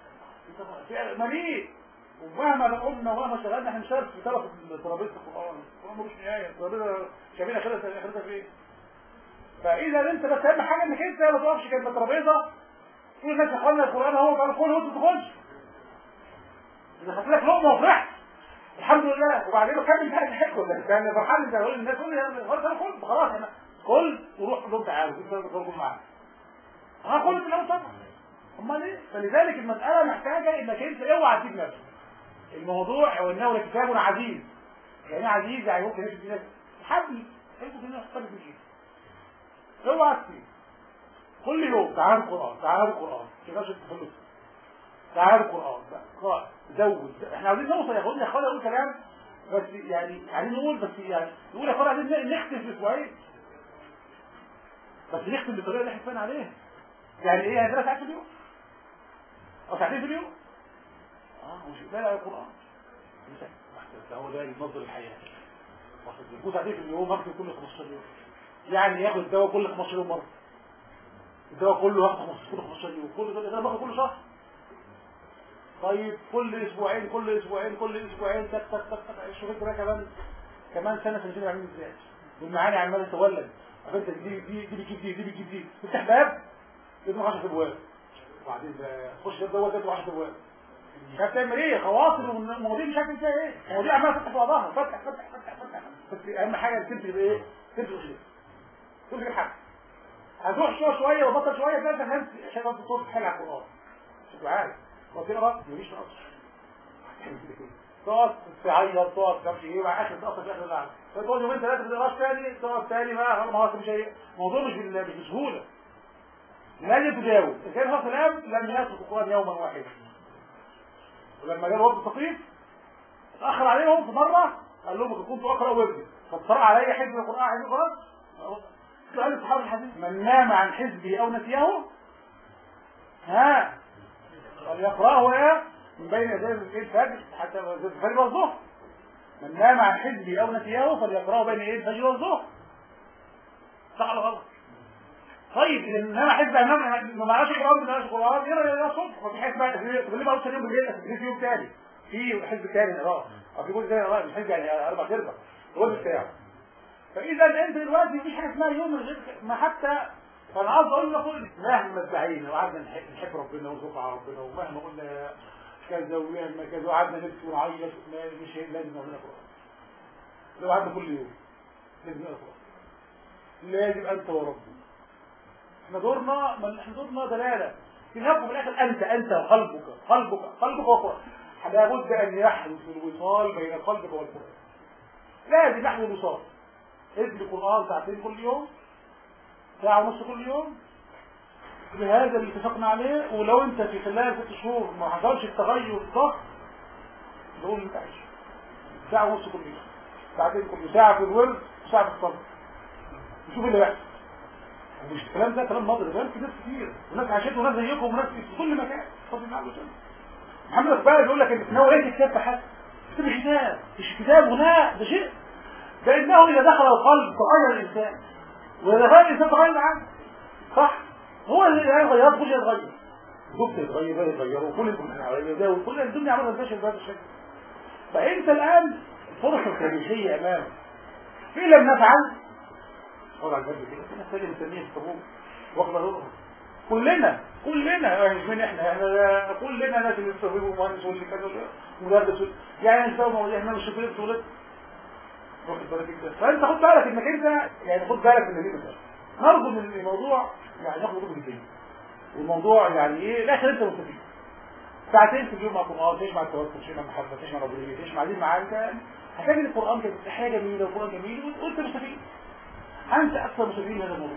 مليء ومهما قمنا ومهما شغلنا احنا مش عارف في طرف ترابيزه القران القران ملوش نهايه ترابيزه شايفين اخرتها اخرتها في ايه فاذا انت بس اهم حاجه انك انت ما تقفش جنب الترابيزه تقول الناس اخوانا القران هو قال كل وانت تخش اذا خدت لك لقمه وفرحت الحمد لله وبعدين كمل بقى الحكمه ده كان فرحان انت تقول للناس كل خلاص خلاص انا كل وروح لهم تعالوا كل معاهم هاخد في الاول طبعا امال ايه فلذلك المساله محتاجه انك انت اوعى تسيب نفسك الموضوع هو انه لكتاب عزيز يعني عزيز يعني ممكن يمشي الناس حبل انت الناس تختلف في شيء اوعى تسيب كل يوم تعالوا القران تعالوا القران كده عشان تخلص تعالوا القران بقى زود احنا عايزين نوصل يا اخوانا يا اخوانا نقول كلام بس يعني عايزين نقول بس يعني نقول يا اخوانا عايزين نختم في اسبوعين بس نختم بالطريقه اللي احنا اتفقنا عليها يعني ايه هيدرس ساعات في اليوم او ساعتين في اليوم اه مش لا لا القران ده هو ده المصدر الحياه واخد بالك ساعتين في اليوم ممكن كل 15 يوم يعني ياخد الدواء كل 15 يوم مره الدواء كله ياخد 15 كل 15 يوم كل ده ده باخد كل شهر طيب كل اسبوعين كل اسبوعين كل اسبوعين تك تك تك تك شوف كده كمان كمان سنه سنتين عاملين ازاي والمعاني عماله تتولد انت دي دي دي بتجيب دي دي بتجيب دي تفتح باب تدمغ 10 ابواب وبعدين تخش الدواء ده 10 ابواب كانت تعمل ايه خواطر والمواضيع مش عارف فيها ايه المواضيع عماله تفتح في بعضها فتح فتح فتح فتح بس اهم حاجه تمسك بايه تمسك الخير تمسك الحق هتروح شويه شويه وبطل شويه ده فهمت عشان انت صوت حل على القران مش عارف وتقرا مفيش نقص تقعد تعيط تقعد تمشي ايه مع اخر تقص في اخر العام فتقعد يومين ثلاثه ما تقراش تاني تقعد تاني بقى ما هو مش ايه الموضوع مش مش بسهوله لازم تجاوب كان هو سلام لم يترك القران يوما واحدا ولما جاء الوقت الثقيف اتاخر عليهم في مره قال لهم كنت اقرا وردي فاقترح علي حزب القران عايزين خلاص قال اصحاب الحديث من نام عن حزبه او نسيه ها فليقراه ايه من بين يدي الفجر حتى الفجر والظهر من نام عن حزبه او نسيه فليقراه بين يدي الفجر والظهر صح ولا غلط طيب ان انا حزب امام ما معرفش القران ما معرفش القران يقرا يقرا الصبح وفي حزب بقى تقول لي بقى يوم بالليل في يوم تاني في حزب تاني نقراه او في جزء تاني نقراه مش حزب يعني اربع ارباع الجزء بتاعه فاذا انت دلوقتي مفيش حاجه اسمها يوم من غير ما حتى فانا عاوز اقول لكم مهما ادعينا وقعدنا نحب ربنا ونشوف على ربنا ومهما قلنا كذا ومهما كذا وقعدنا نبكي ونعيط مش لازم نعملها قران لو قعدنا كل يوم لازم نقرا قران لازم انت وربك احنا دورنا ما احنا دورنا دلاله في نفسه في الاخر انت انت وقلبك قلبك قلبك وقرآن لابد ان يحدث الوصال بين قلبك والقرآن لازم يحدث الوصال ادي قرآن ساعتين كل يوم ساعة ونص كل يوم بهذا اللي اتفقنا عليه ولو انت في خلال ست شهور ما حصلش التغير الضخم نقول انت عايش ساعة ونص كل يوم ساعتين كل ساعه في الورد وساعه في الصلاه نشوف اللي بيحصل ومش الكلام ده كلام نظري كلام في ناس كتير وناس عاشت وناس زيكم وناس في كل مكان صلى الله عليه وسلم محمد اقبال بيقول لك ان هو ايه كتاب بحث كتاب كتاب مش كتاب غناء ده شيء فانه اذا دخل القلب تغير الانسان واذا غير الانسان تغير عنه صح هو اللي هيغير كل يتغير دكتور يتغير ده يتغير وكل الدنيا ده وكل الدنيا عماله تنتشر بهذا الشكل فانت الان الفرص التاريخيه امامك ان لم نفعل وضع الجد كده في ناس تانية مسميه الصابون واخده رؤى كلنا كلنا يعني مش من احنا احنا كلنا ناس اللي بيستخدموا مهندس واللي كذا مدرس يعني نسوي مواضيع احنا مش شايفين ولاد واخد بالك انت فانت خد بالك انك انت يعني خد بالك من اللي ده نرجو من الموضوع يعني ناخد رجل الدنيا والموضوع يعني ايه الاخر انت مستفيد ساعتين في اليوم مع القران تسمع التوكل تسمع المحبه تسمع الربوبيه تسمع دين معاك هتجد القران كده حاجه جميله والقران جميل وانت مستفيد انت اكثر مستفيد من هذا الموضوع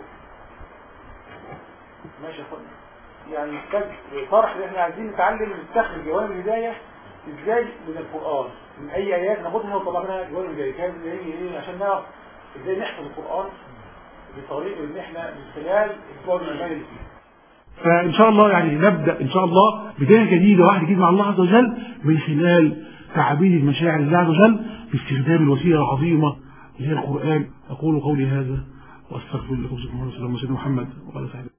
ماشي يا اخوانا يعني محتاج طرح ان احنا عايزين نتعلم نستخرج جوانب الهدايه ازاي من القران من اي ايات ناخدها ونطلع منها جوانب الهدايه كان هي ايه عشان نعرف ازاي نحفظ القران بطريقه ان احنا من خلال الجوانب الهدايه اللي فيه فإن شاء الله يعني نبدأ إن شاء الله بداية جديدة واحد جديد مع الله عز وجل من خلال تعبير المشاعر لله عز وجل باستخدام الوسيلة العظيمة اللي هي القرآن أقول قولي هذا وأستغفر لكم سبحانه وتعالى محمد وعلى صحبه